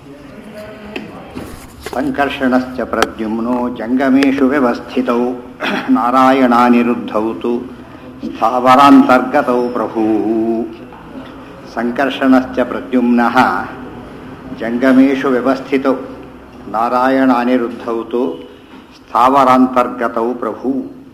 ಸಂಕರ್ಷಣಶ್ಚ ಪ್ರದ್ಯುಮ್ನೋ ಜಂಗಮೇಶು ವ್ಯವಸ್ಥಿತೌ ನಾರಾಯಣಾನಿರುದ್ಧೌ ತು ಸ್ಥಾವರಾಂತರ್ಗತೌ ಪ್ರಭೂ ಸಂಕರ್ಷಣಶ್ಚ ಪ್ರದ್ಯುಮ್ನಃ ಜಂಗಮೇಶು ವ್ಯವಸ್ಥಿತೌ ನಾರಾಯಣಾನಿರುದ್ಧೌ ತು ಸ್ಥಾವರಾಂತರ್ಗತೌ ಪ್ರಭೂ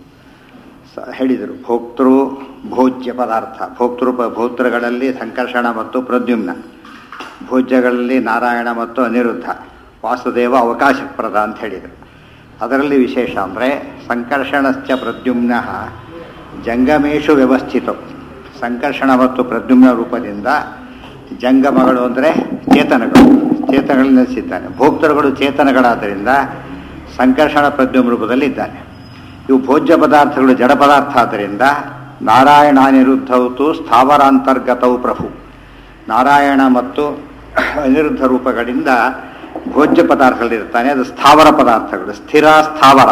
ಸ ಹೇಳಿದರು ಭೋಕ್ತೃ ಭೋಜ್ಯ ಪದಾರ್ಥ ಭೋಕ್ತೃ ಭೋಕ್ತೃಗಳಲ್ಲಿ ಸಂಕರ್ಷಣ ಮತ್ತು ಪ್ರದ್ಯುಮ್ನ ಭೋಜ್ಯಗಳಲ್ಲಿ ನಾರಾಯಣ ಮತ್ತು ಅನಿರುದ್ಧ ವಾಸುದೇವ ಅವಕಾಶಪ್ರದ ಅಂತ ಹೇಳಿದರು ಅದರಲ್ಲಿ ವಿಶೇಷ ಅಂದರೆ ಸಂಕರ್ಷಣಶ್ಚ ಪ್ರದ್ಯುಮ್ನ ಜಂಗಮೇಶು ವ್ಯವಸ್ಥಿತ ಸಂಕರ್ಷಣ ಮತ್ತು ಪ್ರದ್ಯುಮ್ನ ರೂಪದಿಂದ ಜಂಗಮಗಳು ಅಂದರೆ ಚೇತನಗಳು ಚೇತನಗಳಲ್ಲಿ ನೆಲೆಸಿದ್ದಾನೆ ಭೋಕ್ತೃಗಳು ಚೇತನಗಳಾದ್ದರಿಂದ ಸಂಕರ್ಷಣ ಪ್ರದ್ಯುಮ್ ರೂಪದಲ್ಲಿ ಇದ್ದಾನೆ ಇವು ಭೋಜ್ಯ ಪದಾರ್ಥಗಳು ಜಡ ಪದಾರ್ಥ ಆದ್ದರಿಂದ ನಾರಾಯಣಾನಿರುದ್ಧೌತು ಸ್ಥಾವರಾಂತರ್ಗತವು ಪ್ರಭು ನಾರಾಯಣ ಮತ್ತು ಅನಿರುದ್ಧ ರೂಪಗಳಿಂದ ಭೋಜ್ಯ ಪದಾರ್ಥಗಳಿರ್ತಾನೆ ಅದು ಸ್ಥಾವರ ಪದಾರ್ಥಗಳು ಸ್ಥಿರ ಸ್ಥಾವರ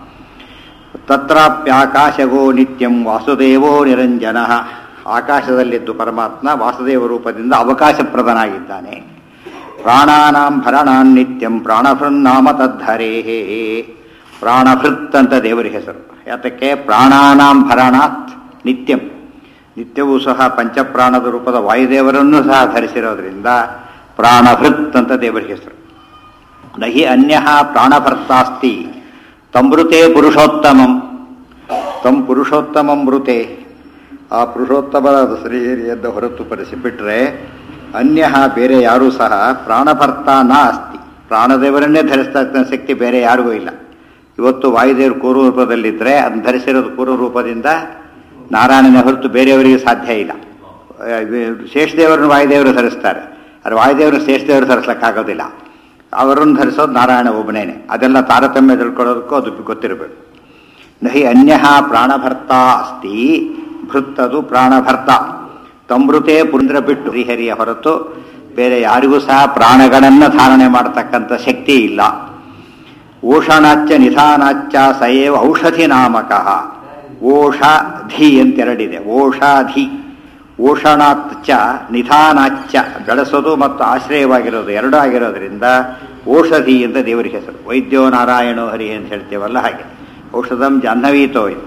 ತತ್ರಾಪ್ಯಾಕಾಶಗೋ ನಿತ್ಯಂ ವಾಸುದೇವೋ ನಿರಂಜನ ಆಕಾಶದಲ್ಲಿದ್ದು ಪರಮಾತ್ಮ ವಾಸುದೇವ ರೂಪದಿಂದ ಅವಕಾಶಪ್ರದನಾಗಿದ್ದಾನೆ ಪ್ರಾಣಾನಾಂ ಭರಣಾನ್ ನಿತ್ಯಂ ಪ್ರಾಣಭೃನ್ನಾಮ ತದ್ಧರೇಹೇ ಪ್ರಾಣಭೃತ್ ಅಂತ ದೇವರ ಹೆಸರು ಯಾತಕ್ಕೆ ಪ್ರಾಣಾನಾಂ ಭರಣಾತ್ ನಿತ್ಯಂ ನಿತ್ಯವೂ ಸಹ ಪಂಚಪ್ರಾಣದ ರೂಪದ ವಾಯುದೇವರನ್ನು ಸಹ ಧರಿಸಿರೋದ್ರಿಂದ ಪ್ರಾಣಭೃತ್ ಅಂತ ದೇವರ ಹೆಸರು ನಹಿ ಅನ್ಯ ಪ್ರಾಣಭರ್ತಾಸ್ತಿ ತಮೃತೆ ಪುರುಷೋತ್ತಮಂ ತಂ ಪುರುಷೋತ್ತಮಂ ಮೃತೆ ಆ ಪುರುಷೋತ್ತಮರಾದ ಶ್ರೀಹರಿಯದ್ದು ಹೊರತುಪಡಿಸಿ ಬಿಟ್ಟರೆ ಅನ್ಯ ಬೇರೆ ಯಾರೂ ಸಹ ಪ್ರಾಣಭರ್ತ ನ ಅಸ್ತಿ ಪ್ರಾಣದೇವರನ್ನೇ ಧರಿಸ್ತಾ ಇರ್ತಕ್ಕಂಥ ಶಕ್ತಿ ಬೇರೆ ಯಾರಿಗೂ ಇಲ್ಲ ಇವತ್ತು ವಾಯುದೇವರು ಕೂರು ರೂಪದಲ್ಲಿದ್ದರೆ ಅದನ್ನು ಧರಿಸಿರೋದು ಕೂರು ರೂಪದಿಂದ ನಾರಾಯಣನ ಹೊರತು ಬೇರೆಯವರಿಗೆ ಸಾಧ್ಯ ಇಲ್ಲ ಶೇಷದೇವರನ್ನು ವಾಯುದೇವರು ಧರಿಸ್ತಾರೆ ಆದರೆ ವಾಯುದೇವರನ್ನು ಶೇಷದೇವರು ಧರಿಸ್ಲಿಕ್ಕಾಗೋದಿಲ್ಲ ಅವರನ್ನು ಧರಿಸೋದು ನಾರಾಯಣ ಒಬ್ಬನೇನೆ ಅದೆಲ್ಲ ತಾರತಮ್ಯ ತಿಳ್ಕೊಳ್ಳೋದಕ್ಕೂ ಅದು ಗೊತ್ತಿರಬೇಕು ನಹಿ ಅನ್ಯ ಪ್ರಾಣಭರ್ತ ಅಸ್ತಿ ಭೃತ್ತದು ಪ್ರಾಣಭರ್ತ ತಮೃತೆ ಪುಂದ್ರ ಬಿಟ್ಟು ಶ್ರೀಹರಿಯ ಹೊರತು ಬೇರೆ ಯಾರಿಗೂ ಸಹ ಪ್ರಾಣಗಳನ್ನು ಧಾರಣೆ ಮಾಡತಕ್ಕಂಥ ಶಕ್ತಿ ಇಲ್ಲ ಓಷಣಾಚ್ಚ ನಿಧಾನಾಚ್ಚ ಸಯೇವ ಔಷಧಿ ನಾಮಕ ಓಷಧಿ ಅಂತೆರಡಿದೆ ಓಷಧಿ ಓಷಣಾಚ್ಚ ನಿಧಾನಾಚ್ಚ ಬೆಳೆಸೋದು ಮತ್ತು ಆಶ್ರಯವಾಗಿರೋದು ಎರಡೂ ಆಗಿರೋದ್ರಿಂದ ಔಷಧಿ ಅಂತ ದೇವರಿಗೆ ಹೆಸರು ವೈದ್ಯೋ ನಾರಾಯಣೋ ಹರಿ ಅಂತ ಹೇಳ್ತೇವಲ್ಲ ಹಾಗೆ ಔಷಧಂ ಜಾಹ್ನವೀತೋ ಇದು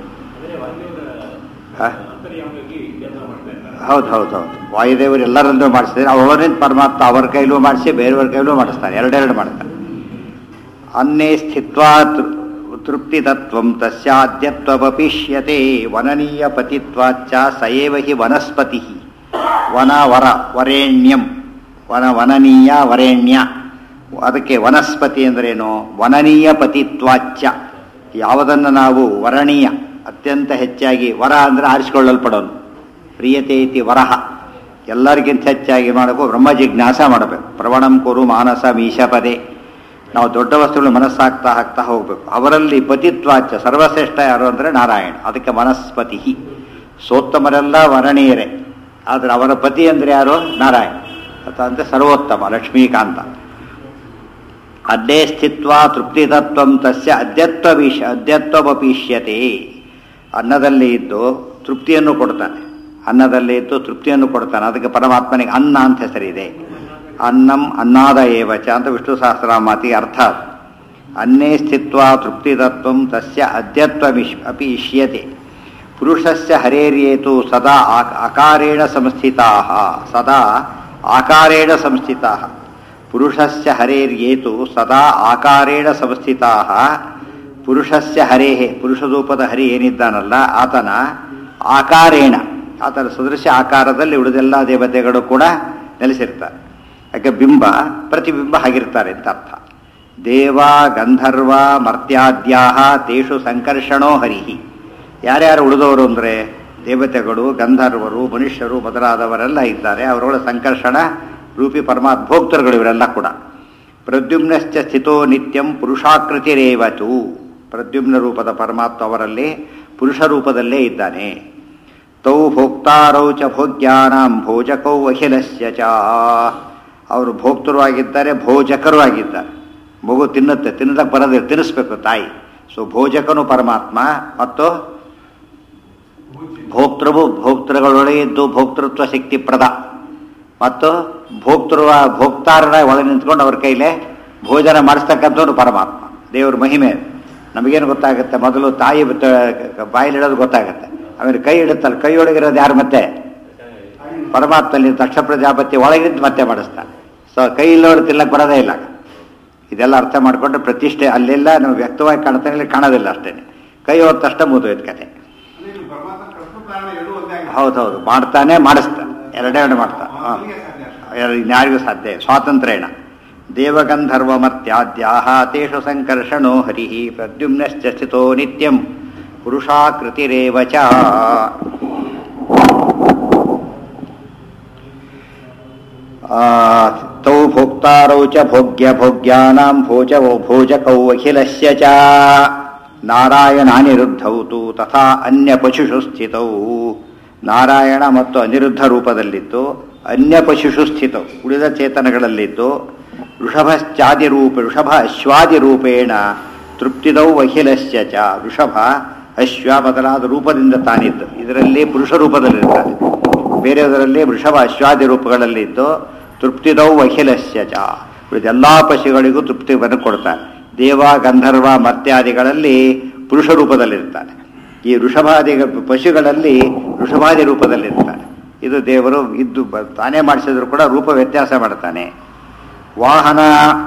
ಹೌದು ಹೌದು ಹೌದು ವಾಯುದೇವರು ಎಲ್ಲರನ್ನೂ ಮಾಡಿಸಿದ್ರೆ ಅವರನ್ನ ಪರಮಾತ್ಮ ಅವರ ಕೈಲೂ ಮಾಡಿಸಿ ಬೇರೆಯವ್ರ ಕೈಲೂ ಮಾಡಿಸ್ತಾನೆ ಎರಡೆರಡು ಮಾಡ್ತಾನೆ ಅನ್ನೇ ಸ್ಥಿತ್ವಾ ತೃಪ್ತಿ ತತ್ವ ತಸ್ಯಾದ್ಯತ್ವಪಿಷ್ಯತೆ ವನನೀಯ ಪತಿತ್ವಾಚ್ಚ ಸಯೇವ ಹಿ ವನಸ್ಪತಿ ವನ ವರ ವರೇಣ್ಯಂ ವನ ವನನೀಯ ವರೇಣ್ಯ ಅದಕ್ಕೆ ವನಸ್ಪತಿ ಅಂದ್ರೇನು ವನನೀಯ ಪತಿತ್ವಾಚ್ಚ ಯಾವುದನ್ನು ನಾವು ವರಣೀಯ ಅತ್ಯಂತ ಹೆಚ್ಚಾಗಿ ವರ ಅಂದರೆ ಆರಿಸಿಕೊಳ್ಳಲ್ಪಡೋನು ಪ್ರಿಯತೆ ಇತಿ ವರಹ ಎಲ್ಲರಿಗಿಂತ ಹೆಚ್ಚಾಗಿ ಮಾಡಬೇಕು ಬ್ರಹ್ಮ ಜಿಜ್ಞಾಸ ಮಾಡಬೇಕು ಪ್ರವಣಂ ಕುರು ಮಾನಸ ಮೀಶಪದೆ ನಾವು ದೊಡ್ಡ ವಸ್ತುಗಳು ಮನಸ್ಸಾಗ್ತಾ ಹಾಕ್ತಾ ಹೋಗ್ಬೇಕು ಅವರಲ್ಲಿ ಪತಿತ್ವಾಚ ಸರ್ವಶ್ರೇಷ್ಠ ಯಾರು ಅಂದರೆ ನಾರಾಯಣ ಅದಕ್ಕೆ ಮನಸ್ಪತಿ ಸೋತ್ತಮರೆಲ್ಲ ವರಣೀಯರೇ ಆದರೆ ಅವರ ಪತಿ ಅಂದರೆ ಯಾರು ನಾರಾಯಣ ಅಂದರೆ ಸರ್ವೋತ್ತಮ ಲಕ್ಷ್ಮೀಕಾಂತ ಅಡ್ಡೇ ಸ್ಥಿತ್ವ ತೃಪ್ತಿತತ್ವ ತಸ್ಯ ಅದ್ಯತ್ವೀಶ ಅದ್ಯತ್ವಪೀಷ್ಯತೆ ಅನ್ನದಲ್ಲಿ ಇದ್ದು ತೃಪ್ತಿಯನ್ನು ಕೊಡ್ತಾನೆ ಅನ್ನದಲ್ಲಿ ಇದ್ದು ತೃಪ್ತಿಯನ್ನು ಕೊಡ್ತಾನೆ ಅದಕ್ಕೆ ಪರಮಾತ್ಮನಿಗೆ ಅನ್ನ ಅಂತ ಹೆಸರಿದೆ ಅನ್ನಂ ಅನ್ನಾದ ಏವಚ ಅಂತ ವಿಷ್ಣು ಸಹಸ್ರಮಾತಿಗೆ ಅರ್ಥ ಅನ್ನೇ ಸ್ಥಿತ್ವ ತೃಪ್ತಿತತ್ವ ತಸ್ಯ ಅದ್ಯತ್ವ ಅಪಿ ಇಷ್ಯತೆ ಪುರುಷಸ್ಯ ಹರೇರ್ಯೇತು ಸದಾ ಆಕಾರೇಣ ಸಂಸ್ಥಿತಾ ಸದಾ ಆಕಾರೇಣ ಸಂಸ್ಥಿತಾ ಪುರುಷಸ್ಯ ಹರೇರ್ಯೇತು ಸದಾ ಆಕಾರೇಣ ಸಂಸ್ಥಿತಾ ಪುರುಷಸ್ಯ ಹರೇಹೆ ಪುರುಷರೂಪದ ಹರಿ ಏನಿದ್ದಾನಲ್ಲ ಆತನ ಆಕಾರೇಣ ಆತನ ಸದೃಶ ಆಕಾರದಲ್ಲಿ ಉಳಿದೆಲ್ಲ ದೇವತೆಗಳು ಕೂಡ ನೆಲೆಸಿರ್ತಾರೆ ಯಾಕೆ ಬಿಂಬ ಪ್ರತಿಬಿಂಬ ಆಗಿರ್ತಾರೆ ಅಂತ ಅರ್ಥ ದೇವ ಗಂಧರ್ವ ಮರ್ತ್ಯಾದ್ಯಾಹ ತೇಷು ಸಂಕರ್ಷಣೋ ಹರಿಹಿ ಯಾರ್ಯಾರು ಉಳಿದವರು ಅಂದರೆ ದೇವತೆಗಳು ಗಂಧರ್ವರು ಮನುಷ್ಯರು ಮೊದಲಾದವರೆಲ್ಲ ಇದ್ದಾರೆ ಅವರೊಳ ಸಂಕರ್ಷಣ ರೂಪಿ ಪರಮಾತ್ಮ ಭೋಕ್ತರುಗಳು ಇವರೆಲ್ಲ ಕೂಡ ಪ್ರದ್ಯುಮ್ನಶ್ಚ ಸ್ಥಿತೋ ನಿತ್ಯಂ ಪುರುಷಾಕೃತಿರೇವತು ಪ್ರದ್ಯುಮ್ನ ರೂಪದ ಪರಮಾತ್ಮ ಅವರಲ್ಲಿ ಪುರುಷ ರೂಪದಲ್ಲೇ ಇದ್ದಾನೆ ತೌ ಭೋಕ್ತಾರೌ ಚ ಭೋಗ್ಯಾನಾಂ ಭೋಜಕೌ ಅಖಿಲಸ್ಯ ಚ ಅವರು ಭೋಕ್ತರು ಆಗಿದ್ದಾರೆ ಭೋಜಕರು ಆಗಿದ್ದಾರೆ ಮಗು ತಿನ್ನುತ್ತೆ ತಿನ್ನದಕ್ಕೆ ಬರೋದಿಲ್ಲ ತಿನ್ನಿಸ್ಬೇಕು ತಾಯಿ ಸೊ ಭೋಜಕನು ಪರಮಾತ್ಮ ಮತ್ತು ಭೋಕ್ತೃವು ಭೋಕ್ತೃಗಳೊಳಗೆ ಇದ್ದು ಭೋಕ್ತೃತ್ವ ಶಕ್ತಿ ಪ್ರದ ಮತ್ತು ಭೋಕ್ತೃ ಭೋಕ್ತಾರರ ಒಳಗೆ ನಿಂತ್ಕೊಂಡು ಅವ್ರ ಕೈಲೇ ಭೋಜನ ಮಾಡಿಸ್ತಕ್ಕಂಥವ್ರು ಪರಮಾತ್ಮ ದೇವ್ರ ಮಹಿಮೆ ನಮಗೇನು ಗೊತ್ತಾಗುತ್ತೆ ಮೊದಲು ತಾಯಿ ಬಾಯಿಲಿಡೋದು ಗೊತ್ತಾಗುತ್ತೆ ಆಮೇಲೆ ಕೈ ಇಡುತ್ತಲ್ಲ ಕೈ ಒಳಗಿರೋದು ಯಾರು ಮತ್ತೆ ಪರಮಾತ್ಮಲ್ಲಿ ದಕ್ಷ ಪ್ರಜಾಪತಿ ಒಳಗಿದ್ದು ಮತ್ತೆ ಮಾಡಿಸ್ತಾನೆ ಸೊ ಕೈ ಇಲ್ಲವರು ತಿನ್ನಕ್ಕೆ ಬರೋದೇ ಇಲ್ಲ ಇದೆಲ್ಲ ಅರ್ಥ ಮಾಡಿಕೊಂಡ್ರೆ ಪ್ರತಿಷ್ಠೆ ಅಲ್ಲೆಲ್ಲ ನಾವು ವ್ಯಕ್ತವಾಗಿ ಕಾಣ್ತಾನೆ ಇಲ್ಲಿ ಕಾಣೋದಿಲ್ಲ ಅಷ್ಟೇ ಕೈ ಹೋದ ತಕ್ಷಣ ಮುಗಿದೋಯ್ತು ಕತೆ ಅಂದ್ರೆ ಇಲ್ಲಿ ಪರಮಾತ್ಮ ಕರ್ಮ ಕಾರಣ ಎರಡೂ ಒಂದೇ ಆಗಿದೆ. ಹೌದೌದು ಮಾಡ್ತಾನೆ ಮಾಡಿಸ್ತಾನೆ ಎರಡೇ ಎರಡು ಮಾಡ್ತಾನೆ ಹಾಂ ಅವನಿಗೆ ಸಾಧ್ಯ ಅಷ್ಟೇ. ಯಾರಿಗೂ ಸಾಧ್ಯ ಸ್ವಾತಂತ್ರ್ಯೇಣ ದೇವಗಂಧರ್ವಮರ್ತ್ಯಾದ್ಯಾಹ ತೇಷು ಸಂಕರ್ಷಣೋ ಹರಿ ಪ್ರದ್ಯುಮ್ನಶ್ಚ ಸ್ಥಿತೋ ನಿತ್ಯಂ ಪುರುಷಾಕೃತಿರೇವ ಚ ಆ, ತೌ ಭೋಕ್ತಾರೌ ಚ ಭೋಗ್ಯ ಭೋಗ್ಯಾನಾಂ ಭೋಜವೋ ಭೋಜಕೌ ಅಖಿಲಸ್ಯ ಚ ನಾರಾಯಣಾನಿರುದ್ಧೌ ತು ತಥಾ ಅನ್ಯ ಪಶುಷು ಸ್ಥಿತೌ ನಾರಾಯಣ ಮತ್ತು ಅನಿರುದ್ಧ ರೂಪದಲ್ಲಿದ್ದು ಅನ್ಯ ಪಶುಷು ಸ್ಥಿತವು ಉಳಿದ ಚೇತನಗಳಲ್ಲಿದ್ದು ವೃಷಭಶ್ಚಾದಿ ರೂಪ ವೃಷಭ ಅಶ್ವಾದಿ ರೂಪೇಣ ತೃಪ್ತಿದೌ ಅಖಿಲಸ್ಯ ಚ ವೃಷಭ ಅಶ್ವ ಬದಲಾದ ರೂಪದಿಂದ ತಾನಿದ್ದು ಇದರಲ್ಲಿ ಪುರುಷ ರೂಪದಲ್ಲಿರ್ತಾನೆ ಬೇರೆಯವರಲ್ಲಿ ವೃಷಭ ಅಶ್ವಾದಿ ರೂಪಗಳಲ್ಲಿದ್ದು ತೃಪ್ತಿದೌ ಅಖಿಲಸ್ಯ ಚ ಉಳಿದೆಲ್ಲ ಪಶುಗಳಿಗೂ ತೃಪ್ತಿಯನ್ನು ಕೊಡ್ತಾನೆ ದೇವ ಗಂಧರ್ವ ಮರ್ತ್ಯಾದಿಗಳಲ್ಲಿ ಪುರುಷ ರೂಪದಲ್ಲಿರ್ತಾನೆ ಈ ವೃಷಭಾದಿ ಪಶುಗಳಲ್ಲಿ ವೃಷಭಾದಿ ರೂಪದಲ್ಲಿರ್ತಾನೆ ಇದು ದೇವರು ಇದ್ದು ಬ- ತಾನೇ ಮಾಡಿಸಿದ್ರು ಕೂಡ ರೂಪ ವ್ಯತ್ಯಾಸ ಮಾಡ್ತಾನೆ ವಾಹನ